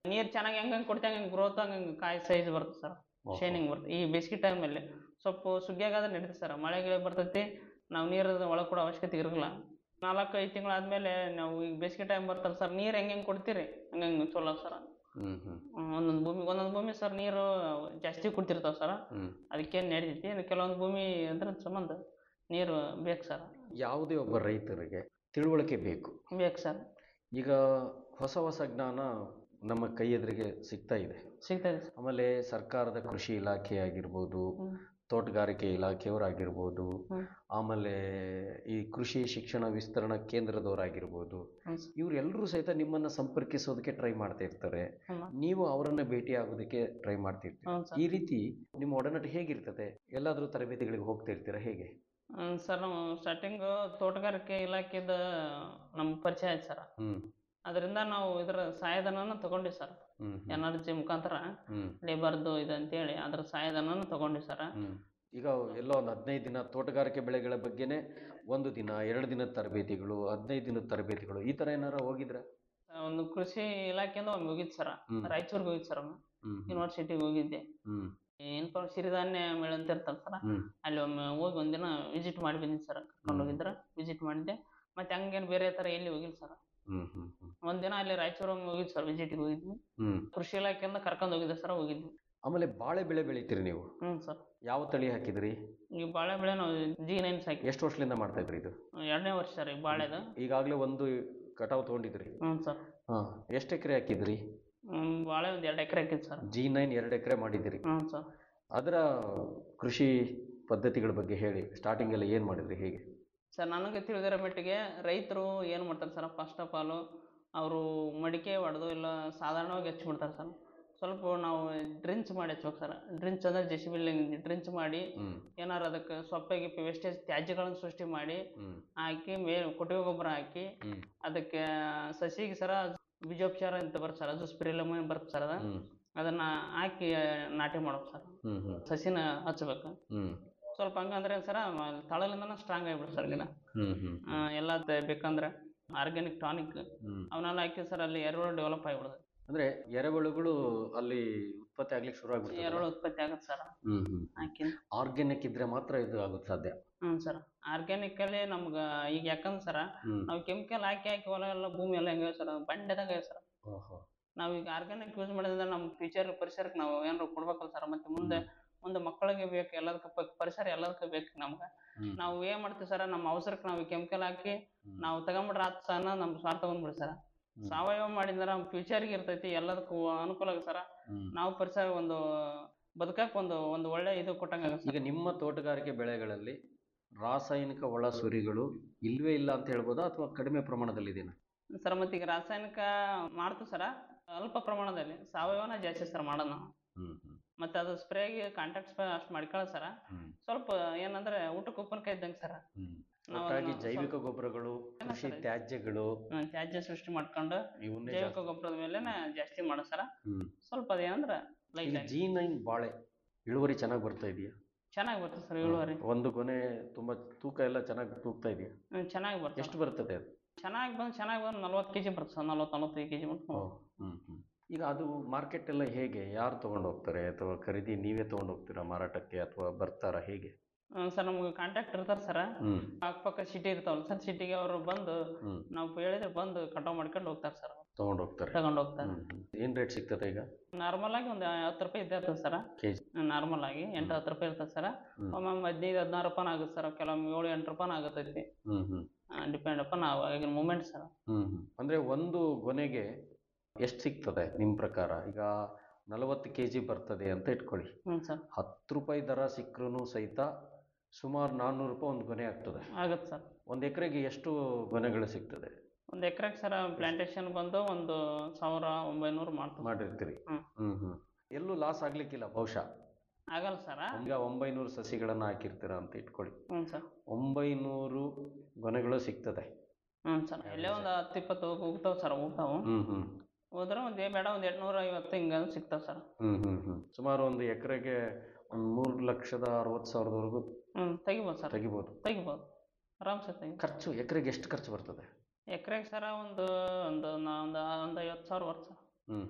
ನೀರು ಚೆನ್ನಾಗಿ ಹೆಂಗೆ ಹೆಂಗೆ ಕೊಡ್ತೀವಿ ಹಂಗೆ ಗ್ರೋತ್ ಹಂಗೆ ಕಾಯಿ ಸೈಜ್ ಬರುತ್ತೆ ಸರ್ ಶೈನಿಂಗ್ ಬರುತ್ತೆ ಈ ಬೇಸಿಗೆ ಟೈಮಲ್ಲಿ ಸ್ವಲ್ಪ ಸುಗ್ಗಿಯಾಗಾದ್ರೆ ನಡೀತದೆ ಸರ್ ಮಳೆ ಗಿಳೆ ಬರ್ತೈತಿ ನಾವು ನೀರು ಒಳಗೆ ಕೊಡೋ ಅವಶ್ಯಕತೆ ಇರೋಲ್ಲ ನಾಲ್ಕು ಐದು ತಿಂಗಳಾದ್ಮೇಲೆ ನಾವು ಈಗ ಬೇಸಿಗೆ ಟೈಮ್ ಬರ್ತಲ್ಲ ಸರ್ ನೀರು ಹೆಂಗೆ ಹೆಂಗೆ ಕೊಡ್ತೀರಿ ಹಂಗೆ ಹಂಗೆ ಚಲೋ ಸರ್ ಹ್ಮ್ ಹ್ಮ್ ಒಂದೊಂದು ಭೂಮಿ ಒಂದೊಂದು ಭೂಮಿ ಸರ್ ನೀರು ಜಾಸ್ತಿ ಕೊಡ್ತಿರ್ತಾವೆ ಸರ್ ಹ್ಮ್ ಅದಕ್ಕೇನು ನಡೀತೈತಿ ಇನ್ನು ಕೆಲವೊಂದು ಭೂಮಿ ಅದ್ರ ಸಂಬಂಧ ನೀರು ಬೇಕು ಸರ್ ಯಾವುದೇ ಒಬ್ಬ ರೈತರಿಗೆ ತಿಳುವಳಿಕೆ ಬೇಕು ಬೇಕು ಸರ್ ಈಗ ಹೊಸ ಹೊಸ ಜ್ಞಾನ ನಮ್ಮ ಕೈ ಎದುರಿಗೆ ಸಿಗ್ತಾ ಇದೆ ಸಿಗ್ತದೆ ಸರ್ ಆಮೇಲೆ ಸರ್ಕಾರದ ಕೃಷಿ ಇಲಾಖೆ ಆಗಿರ್ಬೋದು ಹ್ಮ್. ತೋಟಗಾರಿಕೆ ಇಲಾಖೆಯವರಾಗಿರ್ಬೋದು ಹ್ಮ್. ಆಮೇಲೆ ಈ ಕೃಷಿ ಶಿಕ್ಷಣ ವಿಸ್ತರಣಾ ಕೇಂದ್ರದವರಾಗಿರ್ಬೋದು ಹ್ಞೂ ಸರ್ ಇವರೆಲ್ಲರೂ ಸಹಿತ ನಿಮ್ಮನ್ನು ಸಂಪರ್ಕಿಸೋದಕ್ಕೆ ಟ್ರೈ ಮಾಡ್ತಾ ಇರ್ತಾರೆ ಹ್ಮ್. ನೀವು ಅವರನ್ನ ಭೇಟಿ ಆಗೋದಕ್ಕೆ ಟ್ರೈ ಮಾಡ್ತಿರ್ತೀರಿ ಹ್ಞೂ ಸರ್ ಈ ರೀತಿ ನಿಮ್ಮ ಒಡನಾಟ ಹೇಗಿರ್ತದೆ ಎಲ್ಲಾದರೂ ತರಬೇತಿಗಳಿಗೆ ಹೋಗ್ತಾ ಇರ್ತೀರಾ ಹೇಗೆ ಹ್ಮ್, ಸರ್ ನಾವು ಸ್ಟಾರ್ಟಿಂಗು ತೋಟಗಾರಿಕೆ ಇಲಾಖೆದ ನಮ್ಮ ಪರಿಚಯ ಆಯ್ತು ಸರ್ ಹ್ಮ್ ಅದರಿಂದ ನಾವು ಇದರ ಸಹಾಯಧನನ ತಗೊಂಡಿವಿ sir hmm hmm N R G ಮುಖಾಂತರ ಹ್ಮ್ ಲೇಬರ್ದು ಇದು ಅಂತೇಳಿ ಅದ್ರ ಸಹಾಯಧನನ ತಗೊಂಡಿವಿ ಸರ್ ಹ್ಮ್. ಈಗ ಎಲ್ಲೋ ಒಂದು ಹದಿನೈದು ದಿನ ತೋಟಗಾರಿಕೆ ಬೆಳೆಗಳ ಬಗ್ಗೆನೇ ಒಂದು ದಿನ ಎರಡು ದಿನದ ತರಬೇತಿಗಳು ಹದಿನೈದು ದಿನದ ತರಬೇತಿಗಳು ಈ ಥರ ಏನಾರ ಹೋಗಿದ್ರ ಒಂದು ಕೃಷಿ ಇಲಾಖೆಯಿಂದ ಒಮ್ಮೆ ಹೋಗಿದ್ದು ಸರ್ ಹ್ಮ್. ರಾಯಚೂರಿಗೆ ಹೋಗಿದ್ದು ಸರ್ ಒಮ್ಮೆ ಹ್ಮ್ ಯೂನಿವರ್ಸಿಟಿಗೆ ಹೋಗಿದ್ದೆ ಹ್ಮ್ ಏನಪ್ಪ ಸಿರಿಧಾನ್ಯ ಮೇಳ ಅಂತ ಇರ್ತಲ್ಲ ಸರ್ ಹ್ಮ್ ಅಲ್ಲಿ ಒಮ್ಮೆ ಹೋಗಿ ಒಂದಿನ ವಿಸಿಟ್ ಮಾಡಿ ಬಂದಿದ್ದು ಸರ್ ಕರ್ಕೊಂಡು ಹ್ಮ್. ಹೋಗಿದ್ರ ವಿಸಿಟ್ ಮಾಡಿದ್ದೆ ಮತ್ತೆ ಹಂಗೇನು ಬೇರೆ ಥರ ಎಲ್ಲಿ ಹೋಗಿಲ್ಲ ಸರ್ ಹ್ಮ್ ಹ್ಮ್ ಹ್ಮ್ ಒಂದಿನ ಅಲ್ಲಿ ರಾಯಚೂರು ಒಮ್ಮೆ ಹೋಗಿದ್ದು ಸರ್ ವಿಸಿಟಿಗೆ ಹೋಗಿದ್ವಿ ಹ್ಮ್ ಕೃಷಿ ಇಲಾಖೆಯಿಂದ ಕರ್ಕೊಂಡು ಹೋಗಿದ್ದೆ ಸರ್ ಹೋಗಿದ್ವಿ ಆಮೇಲೆ ಬಾಳೆ ಬೆಳೆ ಬೆಳಿತೀರಿ ನೀವು ಹ್ಞೂ ಸರ್ ಯಾವ ತಳಿ ಹಾಕಿದ್ರಿ ಈ ಬಾಳೆ ಬೆಳೆ ನಾವು ಜಿ ನೈನ್ ಸಾಕಿ ಎಷ್ಟು ವರ್ಷದಿಂದ ಮಾಡ್ತಾ ಇದ್ರಿ ಇದು ಎರಡನೇ ವರ್ಷ ಸರ್ ಈ ಬಾಳೆದು ಈಗಾಗಲೇ ಒಂದು ಕಟಾವು ತೊಗೊಂಡಿದ್ರಿ ಹ್ಞೂ ಸರ್ ಹಾ ಎಷ್ಟು ಎಕರೆ ಹಾಕಿದ್ರಿ ಹ್ಮ್, ಬಾಳೆ ಒಂದು ಎರಡು ಎಕರೆ ಹಾಕಿದ್ದು ಸರ್ ಜಿ ನೈನ್ ಎರಡು ಎಕರೆ ಮಾಡಿದಿರಿ ಹ್ಞೂ ಸರ್ ಅದರ ಕೃಷಿ ಪದ್ಧತಿಗಳ ಬಗ್ಗೆ ಹೇಳಿ ಸ್ಟಾರ್ಟಿಂಗ್ ಎಲ್ಲ ಏನು ಮಾಡಿದ್ರಿ ಹೇಗೆ ಸರ್ ನನಗೆ ತಿಳಿದಿರೋ ಮಟ್ಟಿಗೆ ರೈತರು ಏನು ಮಾಡ್ತಾರೆ ಸರ್ ಫಸ್ಟ್ ಆಫ್ ಆಲು ಅವರು ಮಡಿಕೆ ಹೊಡೆದು ಇಲ್ಲ ಸಾಧಾರಣವಾಗಿ ಹಚ್ಬಿಡ್ತಾರೆ ಸರ್ ಸ್ವಲ್ಪ ನಾವು ಡ್ರಿಂಚ್ ಮಾಡಿ ಹಚ್ಬೇಕು ಸರ್ ಡ್ರಿಂಚ್ ಅಂದರೆ ಜೆ ಸಿ ಬಿಲ್ಡಿಂಗ್ ಡ್ರಿಂಚ್ ಮಾಡಿ ಹ್ಮ್ ಏನಾರು ಅದಕ್ಕೆ ಸೊಪ್ಪೆ ಗಿಪ್ಪೆ ವೇಸ್ಟೇಜ್ ತ್ಯಾಜ್ಯಗಳನ್ನು ಸೃಷ್ಟಿ ಮಾಡಿ ಹ್ಮ್ ಹಾಕಿ ಮೇ ಕೊಟ್ಟಿಗೆ ಗೊಬ್ಬರ ಹಾಕಿ ಹ್ಮ್ ಅದಕ್ಕೆ ಸಸಿಗೆ ಸರ ಬೀಜೋಪಚಾರ ಅಂತ ಬರುತ್ತೆ ಸರ್ ಅದು ಸ್ಪಿರಿಲಮ್ ಬರುತ್ತೆ ಸರ್ ಅದು ಹ್ಮ್ ಅದನ್ನ ಹಾಕಿ ನಾಟಿ ಮಾಡ್ಬೇಕು ಸರ್ ಹ್ಮ್ ಹ್ಮ್ ಸಸಿನ ಹಚ್ಬೇಕು ಹ್ಮ್ ಸ್ವಲ್ಪ ಹಂಗಂದ್ರೆ ಸರ ತಳಲಿಂದನ ಸ್ಟ್ರಾಂಗ್ ಆಗಿಬಿಡ್ತು ಸರ್ ಗಿಡ ಹ್ಮ್ ಹ್ಮ್ ಆ, ಎಲ್ಲ ತ- ಬೇಕಂದ್ರೆ ಆರ್ಗ್ಯಾನಿಕ್ ಟಾನಿಕ್ ಹ್ಮ್ ಅವನ್ನೆಲ್ಲ ಹಾಕಿ ಸರ್ ಅಲ್ಲಿ ಎರೆಹುಳು ಡೆವಲಪ್ ಆಗಿಬಿಡುತ್ತೆ ಅಂದ್ರೆ ಎರೆಹುಳುಗಳು ಅಲ್ಲಿ ಉತ್ಪತ್ತಿ ಆಗ್ಲಿಕ್ಕೆ ಶುರು ಆಗ್ಬಿಡ್ತದೆ ಎರೆಹುಳು ಉತ್ಪತ್ತಿ ಆಗುತ್ತೆ ಸರ್ ಹ್ಮ್ ಹ್ಮ್ ಹಾಕಿ ಆರ್ಗ್ಯಾನಿಕ್ ಇದ್ರೆ ಮಾತ್ರ ಇದು ಆಗುತ್ತೆ ಸಾಧ್ಯ ಹ್ಞೂ ಸರ್ ಆರ್ಗ್ಯಾನಿಕಲ್ಲಿ ನಮ್ಗೆ ಈಗ ಯಾಕಂದ್ರೆ ಸರ್ ಹ್ಮ್ ನಾವು ಕೆಮಿಕಲ್ ಹಾಕಿ ಹಾಕಿ ಹೊಲ ಎಲ್ಲ ಭೂಮಿ ಎಲ್ಲ ಹೆಂಗೆ ಸರ್ ಬಂಡೆದಾಗ ಸರ್ ಓಹೋ ನಾವು ಈಗ ಆರ್ಗ್ಯಾನಿಕ್ ಯೂಸ್ ಮಾಡಿದ್ರೆ ನಮ್ಮ ಫ್ಯೂಚರ್ ಪರಿಸರಕ್ಕೆ ನಾವು ಏನಾರು ಕೊಡ್ಬೇಕಲ್ಲ ಸರ್ ಮತ್ತೆ ಮುಂದೆ ಮುಂದೆ ಮಕ್ಕಳಿಗೆ ಬೇಕು ಎಲ್ಲದಕ್ಕೆ ಪ- ಪರಿಸರ ಎಲ್ಲದಕ್ಕೆ ಬೇಕು ನಮ್ಗೆ ಹ್ಮ್. ನಾವು ಏನು ಮಾಡ್ತೀವಿ ಸರ್ ನಮ್ಮ ಅವಸರಕ್ಕೆ ನಾವು ಕೆಮಿಕಲ್ ಹಾಕಿ ಹ್ಮ್. ನಾವು ತಗೊಂಬಿಟ್ರೆ ಆತ್ ಸಹ ನಮ್ಮ ಸ್ವಾರ್ಥ ಬಂದ್ಬಿಡಿ ಸರ್ ಹ್ಮ್. ಸಾವಯವ ಮಾಡಿದ್ರೆ ನಮ್ಮ ಫ್ಯೂಚರ್ಗೆ ಇರ್ತೈತಿ ಎಲ್ಲದಕ್ಕೂ ಅನುಕೂಲ ಆಗುತ್ತೆ ಸರ್ ಹ್ಮ್. ನಾವು ಪರಿಸರ ಒಂದು ಬದುಕಕ್ಕೆ ಒಂದು ಒಂದು ಒಳ್ಳೆ ಇದು ಕೊಟ್ಟಂಗೆ ಆಗುತ್ತೆ ಈಗ ನಿಮ್ಮ ತೋಟಗಾರಿಕೆ ಬೆಳೆಗಳಲ್ಲಿ ರಾಸಾಯನಿಕ ಒಳಸುರಿಗಳು ಇಲ್ವೇ ಇಲ್ಲ ಅಂತ ಹೇಳ್ಬೋದಾ ಅಥವಾ ಕಡಿಮೆ ಪ್ರಮಾಣದಲ್ಲಿ ಇದೆಯಾ ಸರ್ ಮತ್ತೆ ಈಗ ರಾಸಾಯನಿಕ ಮಾಡ್ತೀವಿ ಸರ ಅಲ್ಪ ಪ್ರಮಾಣದಲ್ಲಿ ಸಾವಯವನ ಜಾಸ್ತಿ ಸರ್ ಮಾಡೋದು ನಾವು ಹ್ಮ್ ಹ್ಮ್ ಮತ್ತೆ ಅದು ಸ್ಪ್ರೇಗೆ ಕಾಂಟ್ಯಾಕ್ಟ್ ಸ್ಪ್ರೇ ಅಷ್ಟು ಮಾಡ್ಕೊಳ್ಳೋ ಸರ ಹ್ಮ್ ಸ್ವಲ್ಪ ಏನಂದ್ರೆ ಊಟಕ್ಕೆ ಉಪ್ಪಿನಕಾಯಿ ಇದ್ದಂಗೆ ಸರ್ ಹ್ಮ್ ನಾವು ಒಟ್ಟಾಗಿ ಅದನ್ನ ಜೈವಿಕ ಸ್ವಲ್ಪ- ಗೊಬ್ಬರಗಳು ಕೃಷಿ ಸರಿ. ತ್ಯಾಜ್ಯಗಳು ಹ್ಮ್, ತ್ಯಾಜ್ಯ ಸೃಷ್ಟಿ ಮಾಡ್ಕೊಂಡು ಇವನ್ನೇ ಜೈವಿಕ ಜಾಸ್ತಿ ಗೊಬ್ಬರದ ಮೇಲೆ ಜಾಸ್ತಿ ಮಾಡೋ ಸರ ಹ್ಮ್ ಸ್ವಲ್ಪ ಅದೇನಂದ್ರೆ ಲೈಟ್ ಈಗ ಆಗಿ ಜಿ ನೈನ್ ಬಾಳೆ ಇಳುವರಿ ಚೆನ್ನಾಗಿ ಬರ್ತಾ ಇದೆಯಾ ಚೆನ್ನಾಗಿ ಬರ್ತದೆ ಸರ್ ಇಳುವರಿ ಒಂದು ಗೊನೆ ತುಂಬಾ ತೂಕ ಎಲ್ಲ ಚೆನ್ನಾಗಿ ತೂಗ್ತಾ ಇದೆಯಾ ಹ್ಮ್, ಚೆನ್ನಾಗಿ ಬರ್ತದೆ ಎಷ್ಟು ಬರ್ತದೆ ಅದು ಚೆನ್ನಾಗಿ ಬಂದು ಚೆನ್ನಾಗಿ ಬಂದು ನಲ್ವತ್ತು ಕೆ ಜಿ ಬರ್ತದೆ ಸರ್ ನಲ್ವತ್ತು ನಲ್ವತ್ತೈದು ಕೆ ಜಿ ಓ, ಹ್ಮ್ ಹ್ಮ್ ಈಗ ಅದು ಮಾರ್ಕೆಟ್ ಎಲ್ಲ ಹೇಗೆ ಯಾರು ತಗೊಂಡು ಹೋಗ್ತಾರೆ ಅಥವಾ ಖರೀದಿ ನೀವೇ ತಗೊಂಡು ಹೋಗ್ತೀರಾ ಮಾರಾಟಕ್ಕೆ ಅಥವಾ ಬರ್ತಾರಾ ಹೇಗೆ ಸರ್ ನಮ್ಗೆ ಕಾಂಟ್ಯಾಕ್ಟ್ ಇರ್ತಾರೆ ಸರ್ ಹ್ಮ್ ಅಕ್ಕಪಕ್ಕ ಸಿಟಿ ಇರ್ತಾವಲ್ಲ ಸರ್ ಸಿಟಿಗೆ ಅವರು ಬಂದು ಹ್ಮ್ ನಾವು ಹೇಳಿದ್ರೆ ಬಂದು ಕಟಾವ್ ಮಾಡ್ಕೊಂಡು ಹೋಗ್ತಾರೆ ಸರ್ ತಗೊಂಡು ಹೋಗ್ತಾರೆ ತಗೊಂಡು ಹೋಗ್ತಾರೆ ಹ್ಮ್ ಹ್ಮ್. ಏನ್ ರೇಟ್ ಸಿಗ್ತದೆ ಈಗ ನಾರ್ಮಲ್ ಆಗಿ ಒಂದು ಹತ್ತು ರೂಪಾಯಿ ಇದ್ದೇ ಇರ್ತದೆ ಸರ್ ಕೆಜಿ ನಾರ್ಮಲ್ ಆಗಿ ಎಂಟು ಹತ್ತು ರೂಪಾಯಿ ಇರ್ತದೆ ಸರ್ ಹ್ಮ್. ಒಮ್ಮೊಮ್ಮೆ ಹದಿನೈದು ಹದಿನಾರು ರೂಪಾಯಿ ಆಗುತ್ತೆ ಸರ್ ಕೆಲವೊಮ್ಮೆ ಏಳು ಎಂಟು ರೂಪಾಯಿ ಆಗುತ್ತೈತಿ ಹ್ಮ್ ಹ್ಮ್ ಡಿಪೆಂಡ್ ಅಪ್ಪ ನಾವು ಆಗಿನ ಮೂಮೆಂಟ್ ಸರ್ ಹ್ಮ್ ಹ್ಮ್ ಅಂದ್ರೆ ಒಂದು ಗೊನೆಗೆ ಎಷ್ಟು ಸಿಗ್ತದೆ ನಿಮ್ಮ ಪ್ರಕಾರ ಈಗ ನಲವತ್ತು ಕೆ ಜಿ ಬರ್ತದೆ ಅಂತ ಇಟ್ಕೊಳ್ಳಿ ಹ್ಞೂ ಸರ್ ಹತ್ತು ರೂಪಾಯಿ ದರ ಸಿಕ್ಕರೂ ಸಹಿತ ಸುಮಾರು ನಾನ್ನೂರು ರೂಪಾಯಿ ಒಂದು ಗೊನೆ ಆಗ್ತದೆ ಆಗುತ್ತೆ ಸರ್ ಒಂದು ಎಕರೆಗೆ ಎಷ್ಟು ಗೊನೆಗಳು ಸಿಗ್ತದೆ ಒಂದು ಎಕರೆಗೆ ಸರ್ ಪ್ಲಾಂಟೇಶನ್ ಬಂದು ಒಂದು ಸಾವಿರ ಒಂಬೈನೂರು ಮಾಡ್ತೀವಿ ಮಾಡಿರ್ತೀರಿ ಹ್ಮ್. ಹ್ಮ್ ಹ್ಮ್ ಎಲ್ಲೂ ಲಾಸ್ ಆಗ್ಲಿಕ್ಕಿಲ್ಲ ಬಹುಶಃ ಆಗಲ್ಲ ಸರ್ ಈಗ ಒಂಬೈನೂರು ಸಸಿಗಳನ್ನ ಹಾಕಿರ್ತೀರ ಅಂತ ಇಟ್ಕೊಳ್ಳಿ ಹ್ಞೂ ಸರ್ ಒಂಬೈನೂರು ಗೊನೆಗಳು ಸಿಗ್ತದೆ ಹ್ಞೂ ಸರ್ ಎಲ್ಲೇ ಒಂದು ಹತ್ತು ಇಪ್ಪತ್ತು ಹೋಗ್ತಾವೆ ಸರ್ ಹೋಗ್ತಾವೆ ಹ್ಮ್ ಹ್ಮ್ ಹೋದ್ರೆ ಒಂದು ಬೇಡ ಒಂದು ಎಂಟ್ನೂರ ಐವತ್ತು ಹಿಂಗೆ ಸಿಗ್ತಾವೆ ಸರ್ ಹ್ಮ್ ಹ್ಮ್ ಹ್ಮ್ ಸುಮಾರು ಒಂದು ಎಕರೆಗೆ ಒಂದು ಮೂರು ಲಕ್ಷದ ಅರವತ್ತು ಸಾವಿರದವರೆಗೂ ಹ್ಞೂ ತೆಗಿಬೋದು ಸರ್ ತೆಗಿಬೋದು ತೆಗಿಬೋದು ಆರಾಮ್ಸೆ ತೆಗಿ ಖರ್ಚು ಎಕರೆಗೆ ಎಷ್ಟು ಖರ್ಚು ಬರ್ತದೆ ಎಕರೆಗೆ ಸರ ಒಂದು ಒಂದು ನಾ- ಒಂದು ಒಂದು ಐವತ್ತು ಸಾವಿರ ವರ್ಷ ಹ್ಮ್ ಹ್ಮ್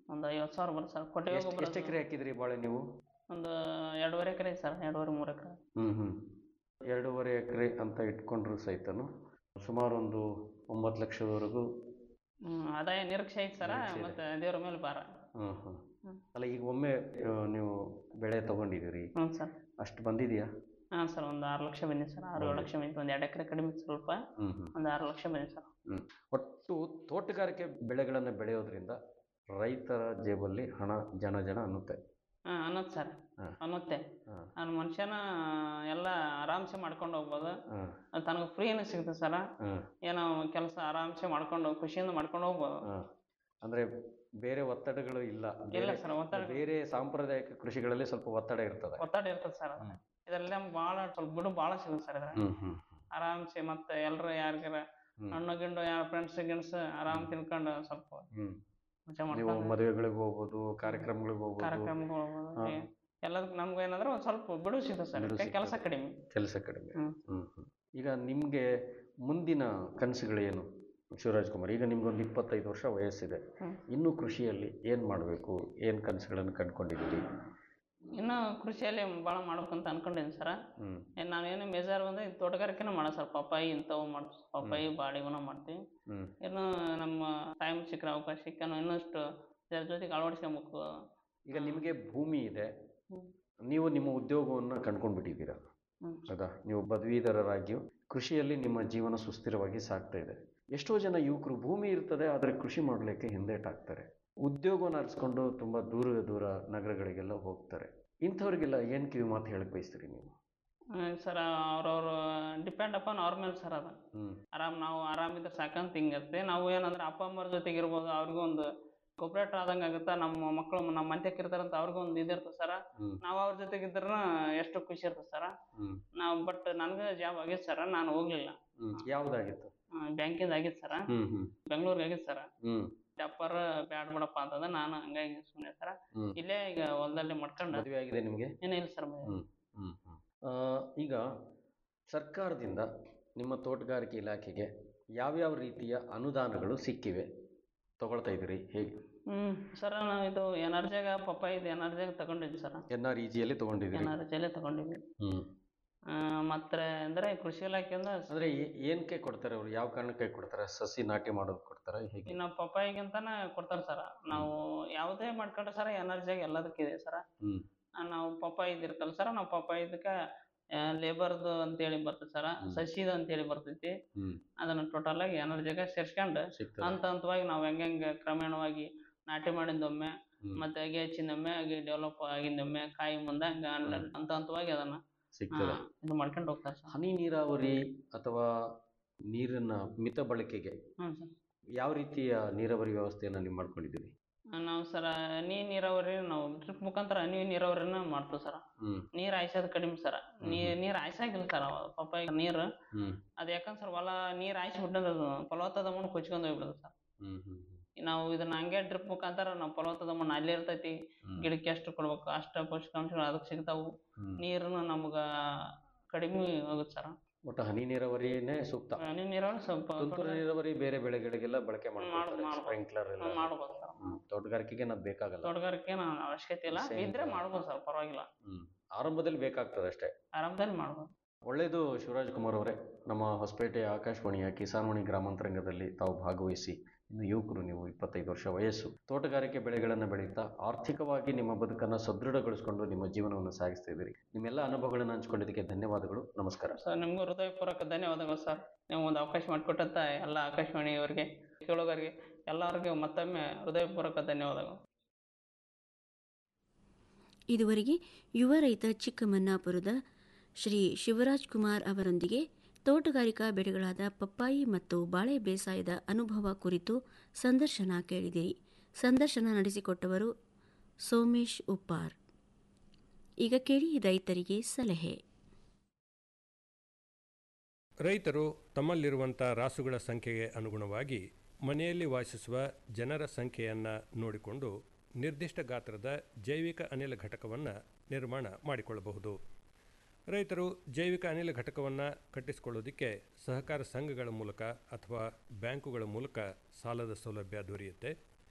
ಒಂದು ಐವತ್ತು ಸಾವಿರ ಬರುತ್ತೆ ಸರ್ ಕೊಟ್ಟಿಗೆ ಎಷ್ಟು ಗೊಬ್ಬರ ಎಷ್ಟು ಎಕರೆ ಹಾಕಿದ್ರಿ ಬಾಳೆ ನೀವು ಒಂದು ಎರಡೂವರೆ ಎಕರೆ ಸರ್ ಎರಡೂವರೆ ಮೂರು ಎಕರೆ ಹ್ಞೂ ಹ್ಞೂ ಎರಡೂವರೆ ಎಕರೆ ಅಂತ ಇಟ್ಕೊಂಡ್ರು ಸಹಿತನು ಸುಮಾರು ಒಂದು ಒಂಬತ್ತು ಲಕ್ಷದವರೆಗೂ ಹ್ಮ್ ಆದಾಯ ನಿರೀಕ್ಷೆ ಐತೆ ಸರ ನಿರೀಕ್ಷೆ ಇದೆ. ಮತ್ತು ದೇವ್ರ ಮೇಲೆ ಭಾರ ಹ್ಞೂ ಹ್ಞೂ ಹ್ಮ್. ಅಲ್ಲ ಈಗ ಒಮ್ಮೆ ಆ, ನೀವು ಬೆಳೆ ತಗೊಂಡಿದ್ದೀರಿ ಹ್ಞೂ ಸರ್ ಅಷ್ಟು ಬಂದಿದೆಯಾ ಹಾಂ ಸರ್ ಒಂದು ಆರು ಲಕ್ಷ ಬಂದಿದೆ ಸರ್ ಆರು ಏಳು ಲಕ್ಷ ಬಂದಿತ್ತು ಒಂದು ಎರಡು ಎಕರೆ ಕಡಿಮೆ ಇತ್ತು ಸ್ವಲ್ಪ ಹ್ಞೂ ಹ್ಞೂ ಒಂದು ಆರು ಲಕ್ಷ ಬಂದಿದೆ ಸರ್ ಒಟ್ಟು ತೋಟಗಾರಿಕೆ ಬೆಳೆಗಳನ್ನು ಬೆಳೆಯೋದ್ರಿಂದ ರೈತರ ಜೇಬಲ್ಲಿ ಹಣ ಜನ ಜನ ಅನ್ನುತ್ತೆ ಹಾಂ ಅನ್ನತ್ತೆ ಸರ್ ಹಾ. ಅನ್ನತ್ತೆ ಹಾಂ ನಾನು ಮನುಷ್ಯನ ಎಲ್ಲ ಆರಾಮ್ಸೆ ಮಾಡ್ಕೊಂಡು ಹೋಗ್ಬೋದು ಹಾಂ ಅದು ತನಗೆ ಫ್ರೀನೂ ಸಿಗುತ್ತೆ ಸರ ಹಾಂ ಏನೋ ಕೆಲಸ ಆರಾಮ್ಸೆ ಮಾಡ್ಕೊಂಡು ಖುಷಿಯಿಂದ ಮಾಡ್ಕೊಂಡು ಹೋಗ್ಬೋದು ಹಾಂ ಅಂದರೆ ಬೇರೆ ಒತ್ತಡಗಳು ಇಲ್ಲ ಇಲ್ಲ ಬೇರೆ ಸರ್ ಒತ್ತಡ ಬೇರೆ ಸಾಂಪ್ರದಾಯಿಕ ಕೃಷಿಗಳಲ್ಲಿ ಸ್ವಲ್ಪ ಒತ್ತಡ ಇರ್ತದೆ ಒತ್ತಡ ಇರ್ತದೆ ಸರ್ ಹ್ಮ್. ಇದರಲ್ಲಿ ನಮ್ಗೆ ಭಾಳ ಸ್ವಲ್ಪ ಬಿಡು ಭಾಳ ಸಿಗುತ್ತೆ ಸರ್ ಇದ್ರಾಗ ಹ್ಮ್ ಹ್ಮ್ ಆರಾಮ್ಸೆ ಮತ್ತೆ ಎಲ್ಲರೂ ಯಾರಿಗಾರ ಹ್ಮ್. ಹಣ್ಣು ಗಿಣ್ಣು ಯಾರ ಫ್ರೆಂಡ್ಸ್ ಗಿಣ್ಸ್ ಆರಾಮ್ ತಿನ್ಕೊಂಡು ಸ್ವಲ್ಪ ಹ್ಮ್ ಮಜಾ ನೀವು ಮಾಡ್ಕೊಂಡು ಮದುವೆಗಳಿಗೆ ಹೋಗ್ಬೋದು ಕಾರ್ಯಕ್ರಮಗಳಿಗೆ ಹೋಗ್ಬೋದು ಕಾರ್ಯಕ್ರಮಗಳು ಹೋಗ್ಬೋದು. ಹಾ. ಹೀಗೆ ಎಲ್ಲದಕ್ಕೂ ನಮ್ಗೆ ಏನಂದ್ರೆ ಒಂದು ಸ್ವಲ್ಪ ಬಿಡು ಸಿಗುತ್ತೆ ಸರ್ ಬಿಡುವು ಸಿಗ್ತದೆ. ಕೆಲಸ ಕಡಿಮೆ ಕೆಲಸ ಕಡಿಮೆ ಹ್ಮ್. ಹ್ಮ್ ಹ್ಮ್ ಈಗ ನಿಮಗೆ ಮುಂದಿನ ಕನಸುಗಳೇನು ಶಿವರಾಜ್ ಕುಮಾರ್ ಈಗ ನಿಮ್ಗೊಂದು ಇಪ್ಪತ್ತೈದು ವರ್ಷ ವಯಸ್ಸಿದೆ ಹ್ಮ್. ಇನ್ನು ಕೃಷಿಯಲ್ಲಿ ಏನು ಮಾಡಬೇಕು ಏನು ಕನಸುಗಳನ್ನು ಕಂಡ್ಕೊಂಡಿದ್ದೀರಿ ಇನ್ನು ಕೃಷಿಯಲ್ಲಿ ಭಾಳ ಮಾಡ್ಬೇಕಂತ ಅನ್ಕೊಂಡಿದ್ದೀನಿ ಸರ ಹ್ಮ್ ಏನ್ ನಾವೇನು ಮೇಜರ್ ಬಂದ್ರೆ ಈ ತೋಟಗಾರಿಕೆನೂ ಮಾಡೋ ಸರ್ ಪಪ್ಪಾಯಿ ಇಂಥವು ಮಾಡ್ತೀವಿ ಪಪ್ಪಾಯಿ ಬಾಳೆಗೊನ ಮಾಡ್ತೀವಿ ಹ್ಮ್ ಇನ್ನು ನಮ್ಮ ಟೈಮ್ ಸಿಕ್ಕರೆ ಅವಕಾಶ ಸಿಕ್ಕನು ಇನ್ನಷ್ಟು ಇದ್ರ ಜೊತೆಗೆ ಅಳವಡಿಸ್ಕೊಬೇಕು ಈಗ ನಿಮಗೆ ಭೂಮಿ ಇದೆ ಹ್ಮ್. ನೀವು ನಿಮ್ಮ ಉದ್ಯೋಗವನ್ನು ಕಂಡ್ಕೊಂಡ್ಬಿಟ್ಟಿದ್ದೀರಾ ಹ್ಮ್. ಹೌದಾ ನೀವು ಪದವೀಧರರಾಗಿಯೂ ಕೃಷಿಯಲ್ಲಿ ನಿಮ್ಮ ಜೀವನ ಸುಸ್ಥಿರವಾಗಿ ಸಾಗ್ತಾ ಇದೆ ಎಷ್ಟೋ ಜನ ಯುವಕರು ಭೂಮಿ ಇರ್ತದೆ ಆದರೆ ಕೃಷಿ ಮಾಡಲಿಕ್ಕೆ ಹಿಂದೇಟಾಗ್ತಾರೆ ಉದ್ಯೋಗವನ್ನು ಅರಿಸ್ಕೊಂಡು ತುಂಬ ದೂರ ದೂರ ನಗರಗಳಿಗೆಲ್ಲ ಹೋಗ್ತಾರೆ ಇಂಥವ್ರಿಗೆಲ್ಲ ಏನು ಕಿವಿ ಮಾತು ಹೇಳಕ್ ಬಯಸ್ತೀರಿ ನೀವು ಸರ್ ಅವ್ರವ್ರು ಡಿಪೆಂಡ್ ಅಪಾನ್ ಅವ್ರ ಮೇಲೆ ಸರ್ ಅದು ಹ್ಮ್ ಆರಾಮ್ ನಾವು ಆರಾಮಿದ್ರೆ ಸಾಕಂತ ಹಿಂಗಿರುತ್ತೆ ನಾವು ಏನಂದ್ರೆ ಅಪ್ಪ ಅಮ್ಮರ ಜೊತೆಗೆ ಇರ್ಬೋದು ಅವ್ರಿಗೂ ಒಂದು ಕೊಪ್ರೇಟ್ ಆದಂಗೆ ಆಗುತ್ತೆ ನಮ್ಮ ಮಕ್ಕಳು ನಮ್ಮ ಮಂತ್ಯಕ್ಕೆ ಇರ್ತಾರಂತ ಅವ್ರಿಗೂ ಒಂದು ಇದಿರ್ತದೆ ಸರ ಹ್ಮ್. ನಾವು ಅವ್ರ ಜೊತೆಗೆ ಇದ್ರ ಎಷ್ಟು ಖುಷಿ ಇರ್ತದೆ ಸರ ಹ್ಮ್ ನಾವು ಬಟ್ ನನಗೆ ಜಾಬ್ ಆಗಿತ್ತು ಸರ ನಾನು ಹೋಗ್ಲಿಲ್ಲ ಹ್ಮ್ ಯಾವುದಾಗಿತ್ತು ಬ್ಯಾಂಕಿಂದ ಆಗಿತ್ತು ಸರ ಹ್ಮ್ ಹ್ಮ್ ಬೆಂಗಳೂರಿಗೆ ಆಗಿತ್ತು ಸರ ಹ್ಮ್ ಟಪ್ಪರ್ ಬ್ಯಾಡ್ ಬಿಡಪ್ಪ ಅಂತಂದ ನಾನು ಹಂಗಾಗಿ ಸುಮ್ಮನೆ ಸರ ಹ್ಮ್. ಇಲ್ಲೇ ಈಗ ಹೊಲದಲ್ಲಿ ಮಾಡ್ಕೊಂಡು ಮದುವೆ ಆಗಿದೆ ನಿಮಗೆ ಏನಿಲ್ಲ ಸರ್ ಹ್ಮ್ ಹ್ಮ್ ಹ್ಮ್. ಆ, ಈಗ ಸರ್ಕಾರದಿಂದ ನಿಮ್ಮ ತೋಟಗಾರಿಕೆ ಇಲಾಖೆಗೆ ಯಾವ್ಯಾವ ರೀತಿಯ ಅನುದಾನಗಳು ಸಿಕ್ಕಿವೆ ತಗೊಳ್ತಾ ಇದ್ದೀರಿ ಹೇಗೆ ಹ್ಮ್ ಸರ್ ನಾವು ಇದು ಎನರ್ಜಿಯಾಗ ಪಪ್ಪಾಯಿ ಇದು ಎನರ್ಜಿಯಾಗ ತಗೊಂಡಿದ್ವಿ ಸರ್ ಎನ್ ಆರ್ ಇಜಿಯಲ್ಲಿ ತಗೊಂಡಿದ್ದೀರಿ ಎನರ್ಜಿಯಲ್ಲೇ ತಗೊಂಡಿದ್ವಿ ಹ್ಮ್ ಆ, ಮತ್ತೆ ಅಂದ್ರೆ ಕೃಷಿ ಇಲಾಖೆಯಿಂದ ಅಂದ್ರೆ ಏ- ಏನಕ್ಕೆ ಕೊಡ್ತಾರೆ ಅವರು ಯಾವ ಕಾರಣಕ್ಕೆ ಕೊಡ್ತಾರೆ ಸಸಿ ನಾಟಿ ಮಾಡೋದು ಕೊಡ್ತಾರೆ ಹೇಗೆ ಇನ್ನು ಪಪ್ಪಾಯಿಗಿಂತಾನೆ ಕೊಡ್ತಾರೆ ಸರ್ ನಾವು ಯಾವುದೇ ಮಾಡ್ಕೊಂಡ್ರೆ ಸರ್ ಎನರ್ಜಿಯಾಗ ಎಲ್ಲದಕ್ಕಿದೆ ಸರ್ ಹ್ಮ್ ನಾವು ಪಪ್ಪಾಯಿ ಇದಿರ್ತಲ್ಲ ಸರ್ ನಾವು ಪಪ್ಪಾಯಿ ಇದಕ್ಕೆ ಲೇಬರ್ದು ಅಂತೇಳಿ ಬರ್ತದೆ ಸರ್ ಹ್ಮ್. ಸಸಿದು ಅಂತೇಳಿ ಬರ್ತೈತಿ ಹ್ಮ್ ಅದನ್ನ ಟೋಟಲ್ ಆಗಿ ಎನರ್ಜಿಯಾಗ ಸೇರ್ಸ್ಕೊಂಡು ಸಿಗ್ತದೆ ಹಂತ ಹಂತವಾಗಿ ನಾವು ಹೆಂಗೆ ಕ್ರಮೇಣವಾಗಿ ನಾಟಿ ಮಾಡಿದ್ದೊಮ್ಮೆ ಹ್ಮ್. ಮತ್ತೆ ಅಗಿ ಹಚ್ಚಿದೊಮ್ಮೆ ಅಗಿ ಡೆವಲಪ್ ಆಗಿದ್ದೊಮ್ಮೆ ಕಾಯಿ ಮುಂದೆ ಹಂಗೆ ಹಂತ ಹಂತವಾಗಿ ಅದನ್ನ ಸಿಗ್ತದೆ ಆ, ಇದು ಮಾಡ್ಕೊಂಡು ಹೋಗ್ತಾರೆ ಸರ್ ಹನಿ ನೀರಾವರಿ ಅಥವಾ ನೀರಿನ ಮಿತ ಬಳಕೆಗೆ ಹ್ಞೂ ಸರ್ ಯಾವ ರೀತಿಯ ನೀರಾವರಿ ವ್ಯವಸ್ಥೆಯನ್ನು ನೀವು ಮಾಡ್ಕೊಂಡಿದ್ದೀರಿ ನಾವು ಸರ ಹನಿ ನೀರಾವರಿ ನಾವು ಡ್ರಿಪ್ ಮುಖಾಂತರ ಹನಿ ನೀರಾವರಿನ ಮಾಡ್ತೀವಿ ಸರ್ ಹ್ಮ್ ನೀರ್ ಹಾಯ್ಸೋದು ಕಡಿಮೆ ಸರ್ ನೀರ್ ನೀರ್ ಹಾಯ್ಸಾಗಿಲ್ಲ ಸರ್ ಪಪ್ಪಾಯಿ ನೀರು ಹ್ಮ್ ಅದು ಯಾಕಂದ್ರೆ ಸರ್ ಹೊಲ ನೀರ್ ಹಾಯ್ಸ್ಬಿಟ್ಟಂದ್ರೆ ಅದು ಫಲವತ್ತದ ಮಣ್ಣು ಕೊಚ್ಕೊಂಡು ಹೋಗ್ಬಿಡುತ್ತೆ ಸರ್ ಹ್ಮ್ ಹ್ಮ್ ನಾವು ಇದನ್ನ ಹಂಗೆ ಡ್ರಿಪ್ ಮುಖಾಂತರ ನಾವು ಫಲವತ್ತದ ಮಣ್ಣು ಅಲ್ಲೇ ಇರ್ತೈತಿ ಹ್ಮ್. ಗಿಡಕ್ಕೆ ಎಷ್ಟು ಕೊಡ್ಬೇಕು ಅಷ್ಟು ಪೋಷಕಾಂಶಗಳು ಅದಕ್ಕೆ ಸಿಗ್ತಾವು ಹ್ಮ್. ನೀರನ್ನು ನಮ್ಗೆ ಕಡಿಮೆ ಹೋಗುತ್ತೆ ಸರ್ ಒಟ್ಟು ಹನಿ ನೀರಾವರಿನೇ ಸೂಕ್ತ ಹನಿ ನೀರಾವರಿ ಸ್ವಲ್ಪ ತುಂತುರು ನೀರಾವರಿ ಬೇರೆ ಬೆಳೆಗಳಿಗೆಲ್ಲ ಬಳಕೆ ಮಾಡ್ತಾರೆ ಮಾಡ್ಬೋದು. ಸ್ಪ್ರಿಂಕ್ಲರ್ ಎಲ್ಲ ಮಾಡ್ಬೋದು ಸರ್ ಹ್ಮ್. ತೋಟಗಾರಿಕೆಗೆ ಅದು ಬೇಕಾಗಲ್ಲ ತೋಟಗಾರಿಕೆ ಅವಶ್ಯಕತೆ ಇಲ್ಲ Same ಇದ್ರೆ ತರ. ಮಾಡ್ಬೋದು ಸರ್ ಪರವಾಗಿಲ್ಲ ಹ್ಮ್ ಆರಂಭದಲ್ಲಿ ಬೇಕಾಗ್ತದೆ ಅಷ್ಟೇ ಆರಾಮದಲ್ಲಿ ಮಾಡ್ಬೋದು ಒಳ್ಳೆಯದು ಶಿವರಾಜ್ ಕುಮಾರ್ ಅವರೇ ನಮ್ಮ ಹೊಸಪೇಟೆ ಆಕಾಶವಾಣಿಯ ಕಿಸಾನ್ವಾಣಿ ಗ್ರಾಮಾಂತರಂಗದಲ್ಲಿ ತಾವು ಭಾಗವಹಿಸಿ ಇನ್ನು ಯುವಕರು ನೀವು ಇಪ್ಪತ್ತೈದು ವರ್ಷ ವಯಸ್ಸು ತೋಟಗಾರಿಕೆ ಬೆಳೆಗಳನ್ನು ಬೆಳೀತಾ ಆರ್ಥಿಕವಾಗಿ ನಿಮ್ಮ ಬದುಕನ್ನು ಸದೃಢಗೊಳಿಸಿಕೊಂಡು ನಿಮ್ಮ ಜೀವನವನ್ನು ಸಾಗಿಸ್ತಾ ಇದ್ದೀರಿ ನಿಮ್ಮೆಲ್ಲ ಅನುಭವಗಳನ್ನು ಹಂಚ್ಕೊಂಡಿದ್ದಕ್ಕೆ ಧನ್ಯವಾದಗಳು ನಮಸ್ಕಾರ ಸರ್ ನಿಮಗೂ ಹೃದಯಪೂರ್ವಕ ಧನ್ಯವಾದಗಳು ಸರ್ ನೀವು ಒಂದು ಅವಕಾಶ ಮಾಡಿಕೊಟ್ಟಂತ ಎಲ್ಲ ಆಕಾಶವಾಣಿಯವರಿಗೆ ಕೇಳುಗರಿಗೆ ಎಲ್ಲರಿಗೂ ಮತ್ತೊಮ್ಮೆ ಹೃದಯಪೂರ್ವಕ ಧನ್ಯವಾದಗಳು ಇದುವರೆಗೆ ಯುವ ರೈತ ಚಿಕ್ಕಮನ್ನಾಪುರದ ಶ್ರೀ ಶಿವರಾಜ್ ಕುಮಾರ್ ಅವರೊಂದಿಗೆ ತೋಟಗಾರಿಕಾ ಬೆಳೆಗಳಾದ ಪಪ್ಪಾಯಿ ಮತ್ತು ಬಾಳೆ ಬೇಸಾಯದ ಅನುಭವ ಕುರಿತು ಸಂದರ್ಶನ ಕೇಳಿದಿರಿ ಸಂದರ್ಶನ ನಡೆಸಿಕೊಟ್ಟವರು ಸೋಮೇಶ್ ಉಪ್ಪಾರ್ ಈಗ ಕೇಳಿ ರೈತರಿಗೆ ಸಲಹೆ ರೈತರು ತಮ್ಮಲ್ಲಿರುವಂಥ ರಾಸುಗಳ ಸಂಖ್ಯೆಗೆ ಅನುಗುಣವಾಗಿ ಮನೆಯಲ್ಲಿ ವಾಸಿಸುವ ಜನರ ಸಂಖ್ಯೆಯನ್ನು ನೋಡಿಕೊಂಡು ನಿರ್ದಿಷ್ಟ ಗಾತ್ರದ ಜೈವಿಕ ಅನಿಲ ಘಟಕವನ್ನು ನಿರ್ಮಾಣ ಮಾಡಿಕೊಳ್ಳಬಹುದು ರೈತರು ಜೈವಿಕ ಅನಿಲ ಘಟಕವನ್ನು ಕಟ್ಟಿಸಿಕೊಳ್ಳೋದಕ್ಕೆ ಸಹಕಾರ ಸಂಘಗಳ ಮೂಲಕ ಅಥವಾ ಬ್ಯಾಂಕುಗಳ ಮೂಲಕ ಸಾಲದ ಸೌಲಭ್ಯ ದೊರೆಯುತ್ತೆ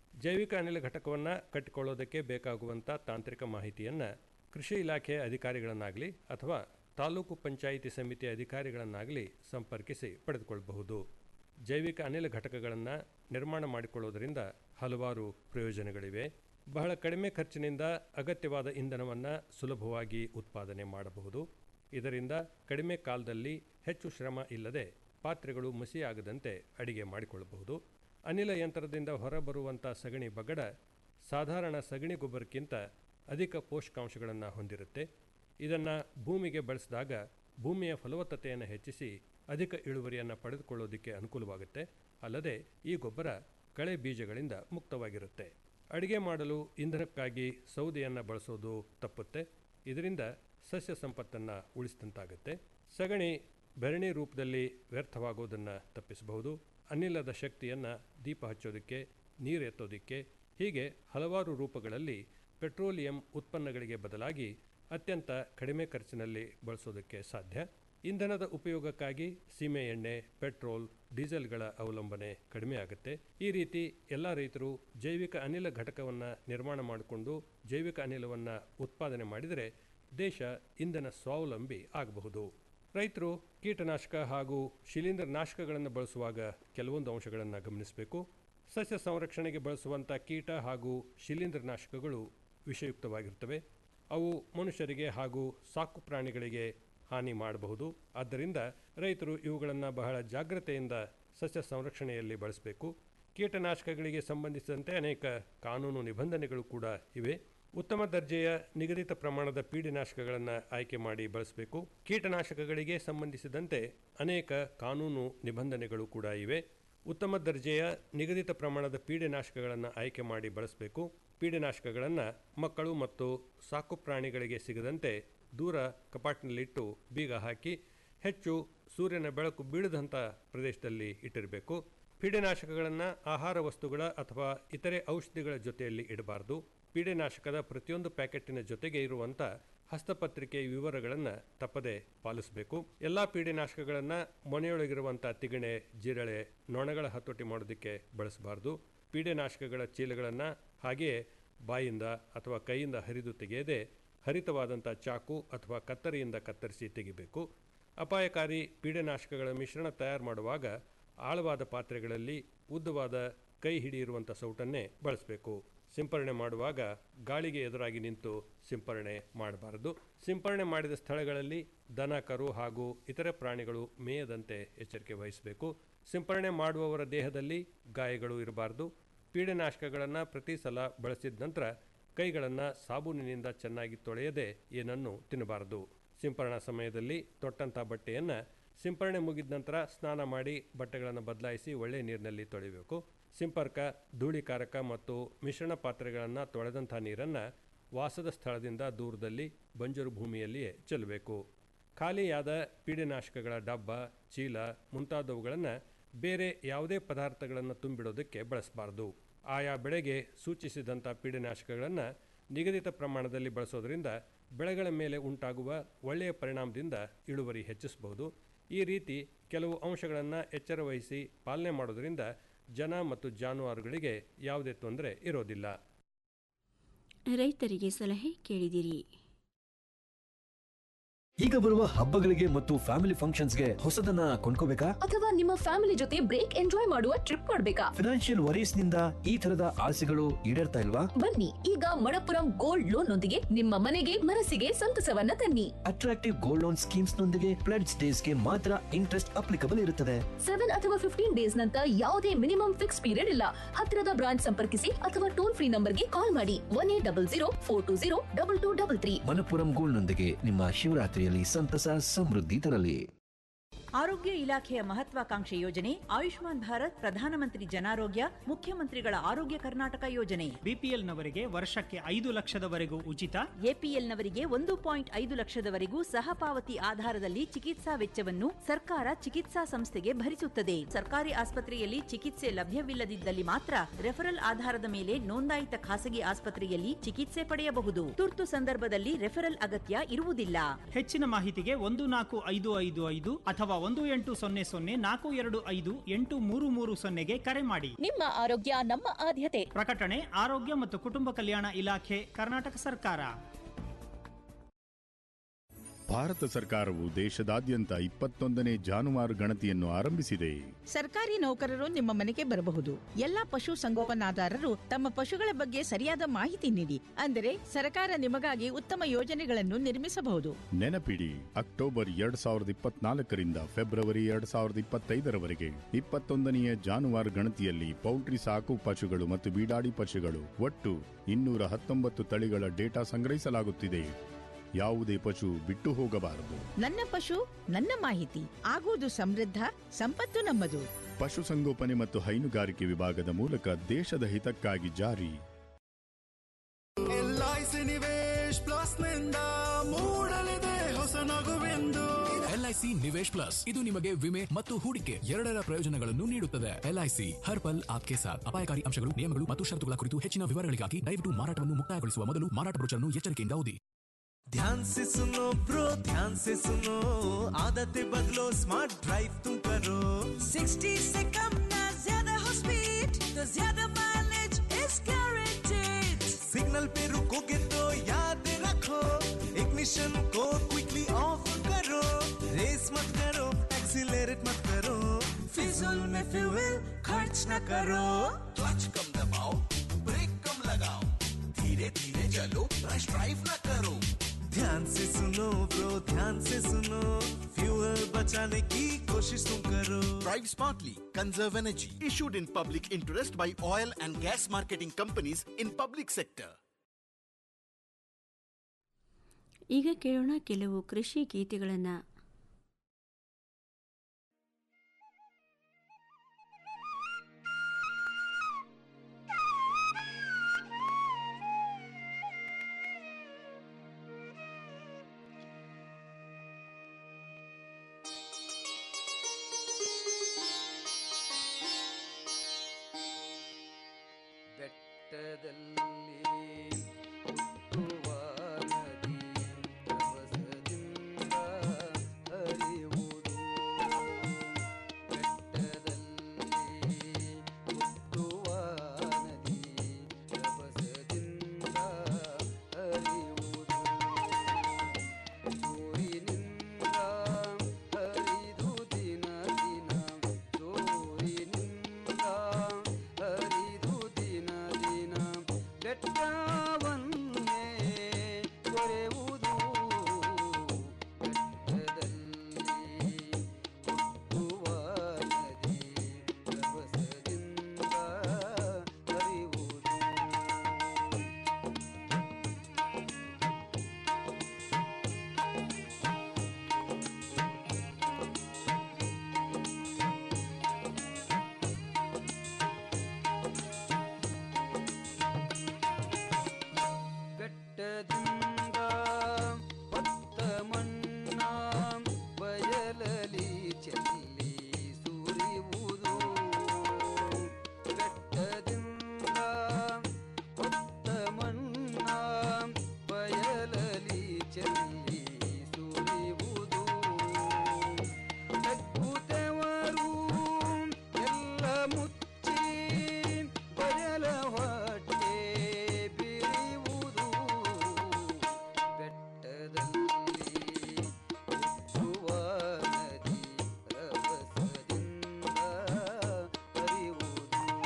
ಜೈವಿಕ ಅನಿಲ ಘಟಕವನ್ನು ಕಟ್ಟಿಕೊಳ್ಳೋದಕ್ಕೆ ಬೇಕಾಗುವಂಥ ತಾಂತ್ರಿಕ ಮಾಹಿತಿಯನ್ನು ಕೃಷಿ ಇಲಾಖೆಯ ಅಧಿಕಾರಿಗಳನ್ನಾಗಲಿ ಅಥವಾ ತಾಲೂಕು ಪಂಚಾಯಿತಿ ಸಮಿತಿ ಅಧಿಕಾರಿಗಳನ್ನಾಗಲಿ ಸಂಪರ್ಕಿಸಿ ಪಡೆದುಕೊಳ್ಳಬಹುದು ಜೈವಿಕ ಅನಿಲ ಘಟಕಗಳನ್ನು ನಿರ್ಮಾಣ ಮಾಡಿಕೊಳ್ಳೋದರಿಂದ ಹಲವಾರು ಪ್ರಯೋಜನಗಳಿವೆ ಬಹಳ ಕಡಿಮೆ ಖರ್ಚಿನಿಂದ ಅಗತ್ಯವಾದ ಇಂಧನವನ್ನು ಸುಲಭವಾಗಿ ಉತ್ಪಾದನೆ ಮಾಡಬಹುದು ಇದರಿಂದ ಕಡಿಮೆ ಕಾಲದಲ್ಲಿ ಹೆಚ್ಚು ಶ್ರಮ ಇಲ್ಲದೆ ಪಾತ್ರೆಗಳು ಮಸಿಯಾಗದಂತೆ ಅಡಿಗೆ ಮಾಡಿಕೊಳ್ಳಬಹುದು ಅನಿಲ ಯಂತ್ರದಿಂದ ಹೊರಬರುವಂಥ ಸಗಣಿ ಬಗಡ ಸಾಧಾರಣ ಸಗಣಿ ಗೊಬ್ಬರಕ್ಕಿಂತ ಅಧಿಕ ಪೋಷಕಾಂಶಗಳನ್ನು ಹೊಂದಿರುತ್ತೆ ಇದನ್ನು ಭೂಮಿಗೆ ಬಳಸಿದಾಗ ಭೂಮಿಯ ಫಲವತ್ತತೆಯನ್ನು ಹೆಚ್ಚಿಸಿ ಅಧಿಕ ಇಳುವರಿಯನ್ನು ಪಡೆದುಕೊಳ್ಳೋದಕ್ಕೆ ಅನುಕೂಲವಾಗುತ್ತೆ ಅಲ್ಲದೆ ಈ ಗೊಬ್ಬರ ಕಳೆ ಬೀಜಗಳಿಂದ ಮುಕ್ತವಾಗಿರುತ್ತೆ ಅಡಿಗೆ ಮಾಡಲು ಇಂಧನಕ್ಕಾಗಿ ಸೌದೆಯನ್ನು ಬಳಸೋದು ತಪ್ಪುತ್ತೆ ಇದರಿಂದ ಸಸ್ಯ ಸಂಪತ್ತನ್ನು ಉಳಿಸಿದಂತಾಗುತ್ತೆ ಸಗಣಿ ಬೆರಣಿ ರೂಪದಲ್ಲಿ ವ್ಯರ್ಥವಾಗುವುದನ್ನು ತಪ್ಪಿಸಬಹುದು ಅನಿಲದ ಶಕ್ತಿಯನ್ನು ದೀಪ ಹಚ್ಚೋದಕ್ಕೆ ನೀರು ಎತ್ತೋದಕ್ಕೆ ಹೀಗೆ ಹಲವಾರು ರೂಪಗಳಲ್ಲಿ ಪೆಟ್ರೋಲಿಯಂ ಉತ್ಪನ್ನಗಳಿಗೆ ಬದಲಾಗಿ ಅತ್ಯಂತ ಕಡಿಮೆ ಖರ್ಚಿನಲ್ಲಿ ಬಳಸೋದಕ್ಕೆ ಸಾಧ್ಯ ಇಂಧನದ ಉಪಯೋಗಕ್ಕಾಗಿ ಸೀಮೆ ಎಣ್ಣೆ ಪೆಟ್ರೋಲ್ ಡೀಸೆಲ್ಗಳ ಅವಲಂಬನೆ ಕಡಿಮೆ ಆಗುತ್ತೆ ಈ ರೀತಿ ಎಲ್ಲ ರೈತರು ಜೈವಿಕ ಅನಿಲ ಘಟಕವನ್ನು ನಿರ್ಮಾಣ ಮಾಡಿಕೊಂಡು ಜೈವಿಕ ಅನಿಲವನ್ನು ಉತ್ಪಾದನೆ ಮಾಡಿದರೆ ದೇಶ ಇಂಧನ ಸ್ವಾವಲಂಬಿ ಆಗಬಹುದು ರೈತರು ಕೀಟನಾಶಕ ಹಾಗೂ ಶಿಲೀಂಧ್ರ ನಾಶಕಗಳನ್ನು ಬಳಸುವಾಗ ಕೆಲವೊಂದು ಅಂಶಗಳನ್ನು ಗಮನಿಸಬೇಕು ಸಸ್ಯ ಸಂರಕ್ಷಣೆಗೆ ಬಳಸುವಂಥ ಕೀಟ ಹಾಗೂ ಶಿಲೀಂಧ್ರ ನಾಶಕಗಳು ವಿಷಯುಕ್ತವಾಗಿರ್ತವೆ ಅವು ಮನುಷ್ಯರಿಗೆ ಹಾಗೂ ಸಾಕು ಪ್ರಾಣಿಗಳಿಗೆ ಹಾನಿ ಮಾಡಬಹುದು ಆದ್ದರಿಂದ ರೈತರು ಇವುಗಳನ್ನು ಬಹಳ ಜಾಗ್ರತೆಯಿಂದ ಸಸ್ಯ ಸಂರಕ್ಷಣೆಯಲ್ಲಿ ಬಳಸಬೇಕು ಕೀಟನಾಶಕಗಳಿಗೆ ಸಂಬಂಧಿಸಿದಂತೆ ಅನೇಕ ಕಾನೂನು ನಿಬಂಧನೆಗಳು ಕೂಡ ಇವೆ ಉತ್ತಮ ದರ್ಜೆಯ ನಿಗದಿತ ಪ್ರಮಾಣದ ಪೀಡಿನಾಶಕಗಳನ್ನು ಆಯ್ಕೆ ಮಾಡಿ ಬಳಸಬೇಕು ಕೀಟನಾಶಕಗಳಿಗೆ ಸಂಬಂಧಿಸಿದಂತೆ ಅನೇಕ ಕಾನೂನು ನಿಬಂಧನೆಗಳು ಕೂಡ ಇವೆ ಉತ್ತಮ ದರ್ಜೆಯ ನಿಗದಿತ ಪ್ರಮಾಣದ ಪೀಡೆನಾಶಕಗಳನ್ನು ಆಯ್ಕೆ ಮಾಡಿ ಬಳಸಬೇಕು ಪೀಡೆನಾಶಕಗಳನ್ನು ಮಕ್ಕಳು ಮತ್ತು ಸಾಕು ಪ್ರಾಣಿಗಳಿಗೆ ಸಿಗದಂತೆ ದೂರ ಕಪಾಟಿನಲ್ಲಿಟ್ಟು ಬೀಗ ಹಾಕಿ ಹೆಚ್ಚು ಸೂರ್ಯನ ಬೆಳಕು ಬೀಳದಂಥ ಪ್ರದೇಶದಲ್ಲಿ ಇಟ್ಟಿರಬೇಕು ಪೀಡೆನಾಶಕಗಳನ್ನು ಆಹಾರ ವಸ್ತುಗಳ ಅಥವಾ ಇತರೆ ಔಷಧಿಗಳ ಜೊತೆಯಲ್ಲಿ ಇಡಬಾರ್ದು ಪೀಡೆನಾಶಕದ ಪ್ರತಿಯೊಂದು ಪ್ಯಾಕೆಟಿನ ಜೊತೆಗೆ ಇರುವಂಥ ಹಸ್ತಪತ್ರಿಕೆ ವಿವರಗಳನ್ನು ತಪ್ಪದೆ ಪಾಲಿಸಬೇಕು ಎಲ್ಲ ಪೀಡೆನಾಶಕಗಳನ್ನು ಮೊನೆಯೊಳಗಿರುವಂಥ ತಿಗಣೆ ಜಿರಳೆ ನೊಣಗಳ ಹತೋಟಿ ಮಾಡೋದಕ್ಕೆ ಬಳಸಬಾರ್ದು ಪೀಡೆನಾಶಕಗಳ ಚೀಲಗಳನ್ನು ಹಾಗೆಯೇ ಬಾಯಿಂದ ಅಥವಾ ಕೈಯಿಂದ ಹರಿದು ತೆಗೆಯದೆ ಹರಿತವಾದಂಥ ಚಾಕು ಅಥವಾ ಕತ್ತರಿಯಿಂದ ಕತ್ತರಿಸಿ ತೆಗಿಬೇಕು ಅಪಾಯಕಾರಿ ಪೀಡೆನಾಶಕಗಳ ಮಿಶ್ರಣ ತಯಾರು ಮಾಡುವಾಗ ಆಳವಾದ ಪಾತ್ರೆಗಳಲ್ಲಿ ಉದ್ದವಾದ ಕೈ ಹಿಡಿಯಿರುವಂಥ ಸೌಟನ್ನೇ ಬಳಸಬೇಕು ಸಿಂಪರಣೆ ಮಾಡುವಾಗ ಗಾಳಿಗೆ ಎದುರಾಗಿ ನಿಂತು ಸಿಂಪರಣೆ ಮಾಡಬಾರದು ಸಿಂಪರಣೆ ಮಾಡಿದ ಸ್ಥಳಗಳಲ್ಲಿ ದನ ಕರು ಹಾಗೂ ಇತರೆ ಪ್ರಾಣಿಗಳು ಮೇಯದಂತೆ ಎಚ್ಚರಿಕೆ ವಹಿಸಬೇಕು ಸಿಂಪರಣೆ ಮಾಡುವವರ ದೇಹದಲ್ಲಿ ಗಾಯಗಳು ಇರಬಾರ್ದು ಪೀಡನಾಶಕಗಳನ್ನು ಪ್ರತಿ ಸಲ ಬಳಸಿದ ನಂತರ ಕೈಗಳನ್ನು ಸಾಬೂನಿನಿಂದ ಚೆನ್ನಾಗಿ ತೊಳೆಯದೆ ಏನನ್ನು ತಿನ್ನಬಾರದು ಸಿಂಪರಣಾ ಸಮಯದಲ್ಲಿ ತೊಟ್ಟಂಥ ಬಟ್ಟೆಯನ್ನು ಸಿಂಪರಣೆ ಮುಗಿದ ನಂತರ ಸ್ನಾನ ಮಾಡಿ ಬಟ್ಟೆಗಳನ್ನು ಬದಲಾಯಿಸಿ ಒಳ್ಳೆಯ ನೀರಿನಲ್ಲಿ ತೊಳಿಬೇಕು ಸಿಂಪರ್ಕ ಧೂಳಿಕಾರಕ ಮತ್ತು ಮಿಶ್ರಣ ಪಾತ್ರೆಗಳನ್ನು ತೊಳೆದಂಥ ನೀರನ್ನು ವಾಸದ ಸ್ಥಳದಿಂದ ದೂರದಲ್ಲಿ ಬಂಜರು ಭೂಮಿಯಲ್ಲಿಯೇ ಚೆಲ್ಲಬೇಕು ಖಾಲಿಯಾದ ಪೀಡೆನಾಶಕಗಳ ಡಬ್ಬ ಚೀಲ ಮುಂತಾದವುಗಳನ್ನು ಬೇರೆ ಯಾವುದೇ ಪದಾರ್ಥಗಳನ್ನು ತುಂಬಿಡೋದಕ್ಕೆ ಬಳಸಬಾರ್ದು ಆಯಾ ಬೆಳೆಗೆ ಸೂಚಿಸಿದಂಥ ಪೀಡೆನಾಶಕಗಳನ್ನು ನಿಗದಿತ ಪ್ರಮಾಣದಲ್ಲಿ ಬಳಸೋದ್ರಿಂದ ಬೆಳೆಗಳ ಮೇಲೆ ಉಂಟಾಗುವ ಒಳ್ಳೆಯ ಪರಿಣಾಮದಿಂದ ಇಳುವರಿ ಹೆಚ್ಚಿಸಬಹುದು ಈ ರೀತಿ ಕೆಲವು ಅಂಶಗಳನ್ನು ಎಚ್ಚರ ವಹಿಸಿ ಪಾಲನೆ ಮಾಡೋದರಿಂದ ಜನ ಮತ್ತು ಜಾನುವಾರುಗಳಿಗೆ ಯಾವುದೇ ತೊಂದರೆ ಇರೋದಿಲ್ಲ ರೈತರಿಗೆ ಸಲಹೆ ಕೇಳಿದಿರಿ ಈಗ ಬರುವ ಹಬ್ಬಗಳಿಗೆ ಮತ್ತು ಫ್ಯಾಮಿಲಿ ಫಂಕ್ಷನ್ಸ್ಗೆ ಹೊಸದನ್ನ ಕೊಂಡ್ಕೋಬೇಕಾ ಅಥವಾ ನಿಮ್ಮ ಫ್ಯಾಮಿಲಿ ಜೊತೆ ಬ್ರೇಕ್ ಎಂಜಾಯ್ ಮಾಡುವ ಟ್ರಿಪ್ ಮಾಡ್ಬೇಕಾ ಫಿನಾನ್ಷಿಯಲ್ ವರೀಸ್ ನಿಂದ ಈ ತರದ ಆಸೆಗಳು ಈಡೇರ್ತಾ ಇಲ್ವಾ ಬನ್ನಿ ಈಗ ಮಣಪುರಂ ಗೋಲ್ಡ್ ಲೋನ್ ನೊಂದಿಗೆ ನಿಮ್ಮ ಮನೆಗೆ ಮನಸ್ಸಿಗೆ ಸಂತಸವನ್ನ ತನ್ನಿ ಅಟ್ರಾಕ್ಟಿವ್ ಗೋಲ್ಡ್ ಲೋನ್ ಸ್ಕೀಮ್ಸ್ ನೊಂದಿಗೆ ಪ್ಲೆಡ್ಸ್ ಡೇಸ್ ಗೆ ಮಾತ್ರ ಇಂಟ್ರೆಸ್ಟ್ ಅಪ್ಲಿಕಬಲ್ ಇರುತ್ತದೆ ಸೆವೆನ್ ಅಥವಾ ಫಿಫ್ಟೀನ್ ಡೇಸ್ ನಂತ ಯಾವುದೇ ಮಿನಿಮಮ್ ಫಿಕ್ಸ್ ಪೀರಿಯಡ್ ಇಲ್ಲ ಹತ್ತಿರದ ಬ್ರಾಂಚ್ ಸಂಪರ್ಕಿಸಿ ಅಥವಾ ಟೋಲ್ ಫ್ರೀ ನಂಬರ್ಗೆ ಕಾಲ್ ಮಾಡಿ one eight double zero four two zero double two double three Manappuram gold ನೊಂದಿಗೆ ನಿಮ್ಮ ಶಿವರಾತ್ರಿಯಲ್ಲಿ ಸಂತಸ ಸಮೃದ್ಧಿ ತರಲಿ ಆರೋಗ್ಯ ಇಲಾಖೆಯ ಮಹತ್ವಾಕಾಂಕ್ಷೆ ಯೋಜನೆ ಆಯುಷ್ಮಾನ್ ಭಾರತ್ ಪ್ರಧಾನಮಂತ್ರಿ ಜನಾರೋಗ್ಯ ಮುಖ್ಯಮಂತ್ರಿಗಳ ಆರೋಗ್ಯ ಕರ್ನಾಟಕ ಯೋಜನೆ ಬಿಪಿಎಲ್ನವರಿಗೆ ವರ್ಷಕ್ಕೆ ಐದು ಲಕ್ಷದವರೆಗೂ ಉಚಿತ ಎಪಿಎಲ್ನವರಿಗೆ ಒಂದು ಪಾಯಿಂಟ್ ಐದು ಲಕ್ಷದವರೆಗೂ ಸಹಪಾವತಿ ಆಧಾರದಲ್ಲಿ ಚಿಕಿತ್ಸಾ ವೆಚ್ಚವನ್ನು ಸರ್ಕಾರ ಚಿಕಿತ್ಸಾ ಸಂಸ್ಥೆಗೆ ಭರಿಸುತ್ತದೆ ಸರ್ಕಾರಿ ಆಸ್ಪತ್ರೆಯಲ್ಲಿ ಚಿಕಿತ್ಸೆ ಲಭ್ಯವಿಲ್ಲದಿದ್ದಲ್ಲಿ ಮಾತ್ರ ರೆಫರಲ್ ಆಧಾರದ ಮೇಲೆ ನೋಂದಾಯಿತ ಖಾಸಗಿ ಆಸ್ಪತ್ರೆಯಲ್ಲಿ ಚಿಕಿತ್ಸೆ ಪಡೆಯಬಹುದು ತುರ್ತು ಸಂದರ್ಭದಲ್ಲಿ ರೆಫರಲ್ ಅಗತ್ಯ ಇರುವುದಿಲ್ಲ ಹೆಚ್ಚಿನ ಮಾಹಿತಿಗೆ ಒಂದು ನಾಲ್ಕು ಐದು ಐದು ಐದು ಅಥವಾ ಒಂದು ಎಂಟು ಸೊನ್ನೆ ಸೊನ್ನೆ ನಾಲ್ಕು ಎರಡು ಐದು ಎಂಟು ಮೂರು ಮೂರು ಸೊನ್ನೆಗೆ ಕರೆ ಮಾಡಿ ನಿಮ್ಮ ಆರೋಗ್ಯ ನಮ್ಮ ಆದ್ಯತೆ ಪ್ರಕಟಣೆ ಆರೋಗ್ಯ ಮತ್ತು ಕುಟುಂಬ ಕಲ್ಯಾಣ ಇಲಾಖೆ ಕರ್ನಾಟಕ ಸರ್ಕಾರ ಭಾರತ ಸರ್ಕಾರವು ದೇಶದಾದ್ಯಂತ ಇಪ್ಪತ್ತೊಂದನೇ ಜಾನುವಾರು ಗಣತಿಯನ್ನು ಆರಂಭಿಸಿದೆ ಸರ್ಕಾರಿ ನೌಕರರು ನಿಮ್ಮ ಮನೆಗೆ ಬರಬಹುದು ಎಲ್ಲಾ ಪಶು ಸಂಗೋಪನಾದಾರರು ತಮ್ಮ ಪಶುಗಳ ಬಗ್ಗೆ ಸರಿಯಾದ ಮಾಹಿತಿ ನೀಡಿ ಅಂದರೆ ಸರ್ಕಾರ ನಿಮಗಾಗಿ ಉತ್ತಮ ಯೋಜನೆಗಳನ್ನು ನಿರ್ಮಿಸಬಹುದು ನೆನಪಿಡಿ ಅಕ್ಟೋಬರ್ ಎರಡ್ ಸಾವಿರದ ಇಪ್ಪತ್ನಾಲ್ಕರಿಂದ ಫೆಬ್ರವರಿ ಎರಡ್ ಸಾವಿರದ ಇಪ್ಪತ್ತೈದರವರೆಗೆ ಇಪ್ಪತ್ತೊಂದನೆಯ ಜಾನುವಾರು ಗಣತಿಯಲ್ಲಿ ಪೌಲ್ಟ್ರಿ ಸಾಕು ಪಶುಗಳು ಮತ್ತು ಬೀಡಾಡಿ ಪಶುಗಳು ಒಟ್ಟು ಇನ್ನೂರ ಹತ್ತೊಂಬತ್ತು ತಳಿಗಳ ಡೇಟಾ ಸಂಗ್ರಹಿಸಲಾಗುತ್ತಿದೆ ಯಾವುದೇ ಪಶು ಬಿಟ್ಟು ಹೋಗಬಾರದು ನನ್ನ ಪಶು ನನ್ನ ಮಾಹಿತಿ ಆಗುವುದು ಸಮೃದ್ಧ ಸಂಪತ್ತು ನಮ್ಮದು ಪಶುಸಂಗೋಪನೆ ಮತ್ತು ಹೈನುಗಾರಿಕೆ ವಿಭಾಗದ ಮೂಲಕ ದೇಶದ ಹಿತಕ್ಕಾಗಿ ಜಾರಿ ಎಲ್ಐಸಿ ನಿವೇಶ್ ಪ್ಲಸ್ ನಿಂದ ಮೂಡಲಿದೆ ಹೊಸ ನಗುವೆಂದು ಎಲ್ಐಸಿ ನಿವೇಶ್ ಪ್ಲಸ್ ಇದು ನಿಮಗೆ ವಿಮೆ ಮತ್ತು ಹೂಡಿಕೆ ಎರಡರ ಪ್ರಯೋಜನಗಳನ್ನು ನೀಡುತ್ತದೆ ಎಲ್ಐಸಿ ಹರ್ ಪಲ್ ಆಪ್ಕೆ ಸಾಥ್ ಅಪಾಯಕಾರಿ ಅಂಶಗಳು ನಿಯಮಗಳು ಮತ್ತು ಷರತ್ತುಗಳ ಕುರಿತು ಹೆಚ್ಚಿನ ವಿವರಗಳಿಗಾಗಿ ದಯವಿಟ್ಟು ಮಾರಾಟವನ್ನು ಮುಕ್ತಾಯಗೊಳಿಸುವ ಮೊದಲು ಮಾರಾಟ ಬ್ರೋಚರ್ನ್ನು ಎಚ್ಚರಿಕೆಯಿಂದ ಓದಿ ध्यान से सुनो ब्रो ध्यान से सुनो आदतें बदलो स्मार्ट ड्राइव तुम करो 60 से कम ना ज्यादा हो स्पीड तो ज्यादा माइलेज इज गारंटेड सिग्नल पे रुकोगे तो याद रखो इग्निशन को क्विकली ऑफ करो रेस मत करो एक्सीलरेट मत करो फिजूल में फ्यूल खर्च न करो क्लच कम दबाओ ब्रेक कम लगाओ धीरे धीरे चलो रश ड्राइव न करो ध्यान से सुनो ब्रो ध्यान से सुनो फ्यूल बचाने की कोशिश तुम करो Drive smartly, conserve energy. Issued in public interest by oil and gas marketing companies in public sector. ಈಗ ಕೇಳೋಣ ಕೆಲವು ಕೃಷಿ ಗೀತೆಗಳನ್ನು ಬೆಟ್ಟದಲ್ಲಿ ಹುಟ್ಟುವ ನದಿ ರಭಸದಿಂದ ಹರಿಯುವುದು ಬೆಟ್ಟದಲ್ಲಿ ಹುಟ್ಟುವ ನದಿ ರಭಸದಿಂದ ಹರಿಯುವುದು ಸೂರಿನಿಂದ ಹರಿದು ದಿನ ದಿನ ಸೂರಿನಿಂದ ಹರಿದು ದಿನ ದಿನ ಬೆಟ್ಟವನ್ನೇ ಕೊರೆಯುವುದು ಬೆಟ್ಟದಲ್ಲಿ ಹುಟ್ಟುವ ನದಿ ರಭಸದಿಂದ ಹರಿಯುವುದು ಬೆಟ್ಟದಿಂದ ಭತ್ತ ಮಣ್ಣ ಬಯಲಲಿ ಚೆಲ್ಲಿ ಸುರಿಯುವುದು ಬೆಟ್ಟದಿಂದ ಭತ್ತ ಮಣ್ಣ ಬಯಲಲಿ ಚೆಲ್ಲಿ ಸುರಿಯುವುದು ತಗ್ಗುತ್ತವರು ಎಲ್ಲ ಮುಚ್ಚಿ ಬಯಲ ಹೊಟ್ಟೆ ಬಿರಿಯುವುದು ಬೆಟ್ಟದಲ್ಲಿ ಹುಟ್ಟುವ ನದಿ ರಭಸದಿಂದ ಹರಿಯುವುದು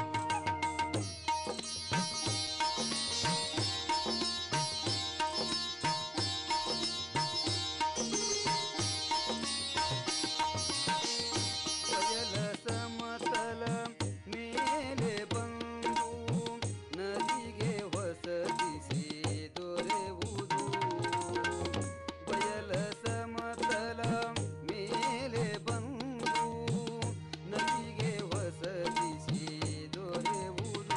ಬಯಲ ಸಮತಲ ಮೇಲೆ ಬಂದು ನದಿಗೆ ಹೊಸದಿಸಿ ದೊರೆಯುವುದು ಬಯಲ ಸಮತಲ ಮೇಲೆ ಬಂದು ನದಿಗೆ ಹೊಸದಿಸಿ ದೊರೆಯುವುದು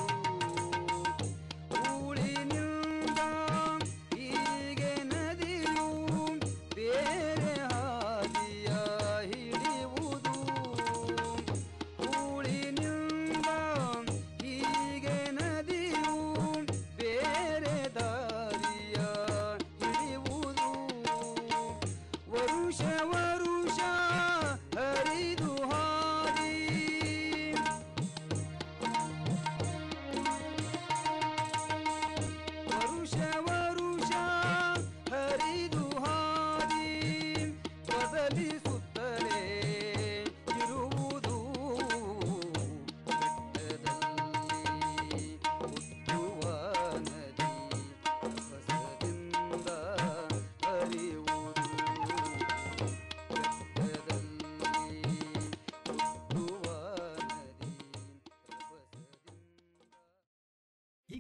ಊಳಿನಿಂದ ಹೀಗೆ ನದಿಯು ಬೇರೆ ಹಾದಿಯ ಹಿಡಿಯುವುದು ಊಳಿನಿಂದ ಹೀಗೆ ನದಿಯು ಬೇರೆ ದಾರಿಯ ಹಿಡಿಯುವುದು ವರುಷ ವರುಷ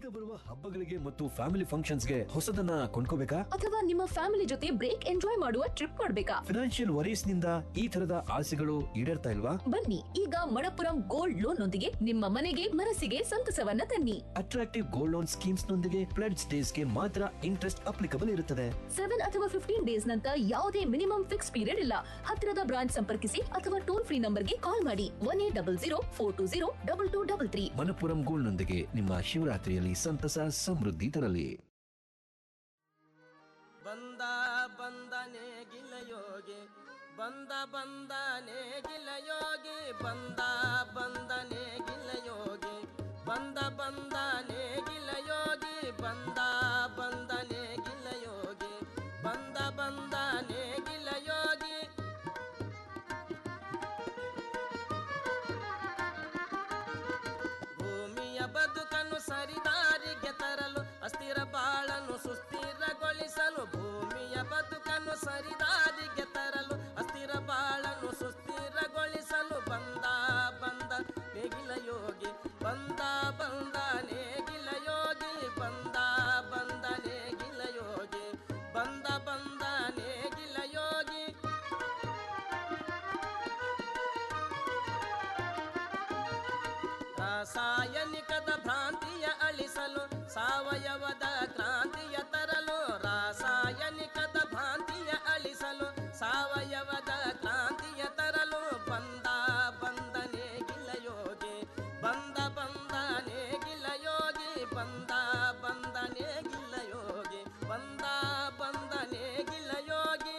ಈಗ ಬರುವ ಹಬ್ಬಗಳಿಗೆ ಮತ್ತು ಫ್ಯಾಮಿಲಿ ಫಂಕ್ಷನ್ಸ್ಗೆ ಹೊಸದನ್ನ ಕೊಂಡ್ಕೋಬೇಕಾ ಅಥವಾ ನಿಮ್ಮ ಫ್ಯಾಮಿಲಿ ಜೊತೆ ಬ್ರೇಕ್ ಎಂಜಾಯ್ ಮಾಡುವ ಟ್ರಿಪ್ ಮಾಡ್ಬೇಕಾ ಫಿನಾನ್ಷಿಯಲ್ ವರೀಸ್ ನಿಂದ ಈ ತರದ ಆಸೆಗಳು ಈಡೇರ್ತಾ ಇಲ್ವಾ ಬನ್ನಿ ಈಗ ಮಣಪುರಂ ಗೋಲ್ಡ್ ಲೋನ್ ನೊಂದಿಗೆ ನಿಮ್ಮ ಮನೆಗೆ ಮನಸ್ಸಿಗೆ ಸಂತಸವನ್ನ ತನ್ನಿ ಅಟ್ರಾಕ್ಟಿವ್ ಗೋಲ್ಡ್ ಲೋನ್ ಸ್ಕೀಮ್ಸ್ ನೊಂದಿಗೆ ಪ್ಲೆಡ್ಸ್ ಡೇಸ್ಗೆ ಮಾತ್ರ ಇಂಟ್ರೆಸ್ಟ್ ಅಪ್ಲಿಕಬಲ್ ಇರುತ್ತದೆ ಸೆವೆನ್ ಅಥವಾ ಫಿಫ್ಟೀನ್ ಡೇಸ್ ನಂತರ ಯಾವುದೇ ಮಿನಿಮಮ್ ಫಿಕ್ಸ್ ಪೀರಿಯಡ್ ಇಲ್ಲ ಹತ್ತಿರದ ಬ್ರಾಂಚ್ ಸಂಪರ್ಕಿಸಿ ಅಥವಾ ಟೋಲ್ ಫ್ರೀ ನಂಬರ್ಗೆ ಕಾಲ್ ಮಾಡಿ one eight double zero four two zero double two double three Manappuram gold ನೊಂದಿಗೆ ನಿಮ್ಮ ಶಿವರಾತ್ರಿಯಲ್ಲಿ ಸಂತಸ ಸಮೃದ್ಧಿ ತರಲಿ ಬಂದ ಬಂದನೆ ಗಿಲಯೋಗಿ ಬಂದ ಬಂದನೆ ಗಿಲಯೋಗಿ ಬಂದ ಬಂದನೆ ಗಿಲಯೋಗಿ ಬಂದ ಬಂದನೆ ಗಿಲಯೋಗಿ ಬಂದ ಬಂದನೆ ಗಿಲಯೋಗಿ ಬಂದ ಬಂದನೆ ಗಿಲಯೋಗಿ ಭೂಮಿಯ ಬದುಕನ್ನು ಸರಿದಾರಿಗೆ ತರಲು ಅಸ್ಥಿರ ಬಾಳನ್ನು ಸುಸ್ಥಿರಗೊಳಿಸಲು ಭೂಮಿಯ ಬದುಕನ್ನು ಸರಿದಾರಿಗೆ ತರಲು ಅಸ್ಥಿರ ಬಾಳನ್ನು ಸುಸ್ಥಿರಗೊಳಿಸಲು ಬಂದ ಬಂದ ನೇಗಿಲ ಯೋಗಿ ಬಂದ ಬಂದ ನೇಗಿಲ ಯೋಗಿ ಬಂದ ಬಂದ ನೇಗಿಲ ಯೋಗಿ ಬಂದ ಬಂದ ನೇಗಿಲ ಯೋಗಿ ರಾಸಾಯನಿಕದ ಭ್ರಾಂತಿಯ ಅಳಿಸಲು ಸಾವಯವದ ಕ್ರಾಂತಿಯ ತರಲು ರಾಸಾಯನಿಕದ ಭ್ರಾಂತಿಯ ಅಳಿಸಲು ಸಾವಯವದ ಕ್ರಾಂತಿಯ ತರಲು ಬಂದ ಬಂದನೆ ಗಿಲಯೋಗಿ ಬಂದ ಬಂದನೆ ಗಿಲಯೋಗಿ ಬಂದ ಬಂದನೆ ಗಿಲಯೋಗಿ ಬಂದ ಬಂದನೆ ಗಿಲಯೋಗಿ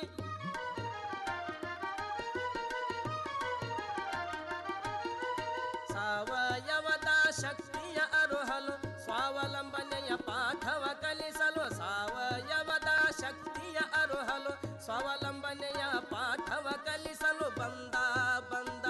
ಸಾವಯವದ ಶಕ್ತಿಯ ಅರುಹಲು ಸ್ವಾವಲಂಬನೆಯ ಪಾಠವ ಕಲಿಸಲು ಸಾವಯವದ ಶಕ್ತಿಯ ಅರುಹಲು ಸ್ವಾವಲಂಬನೆಯ ಪಾಠವ ಕಲಿಸಲು ಬಂದ ಬಂದ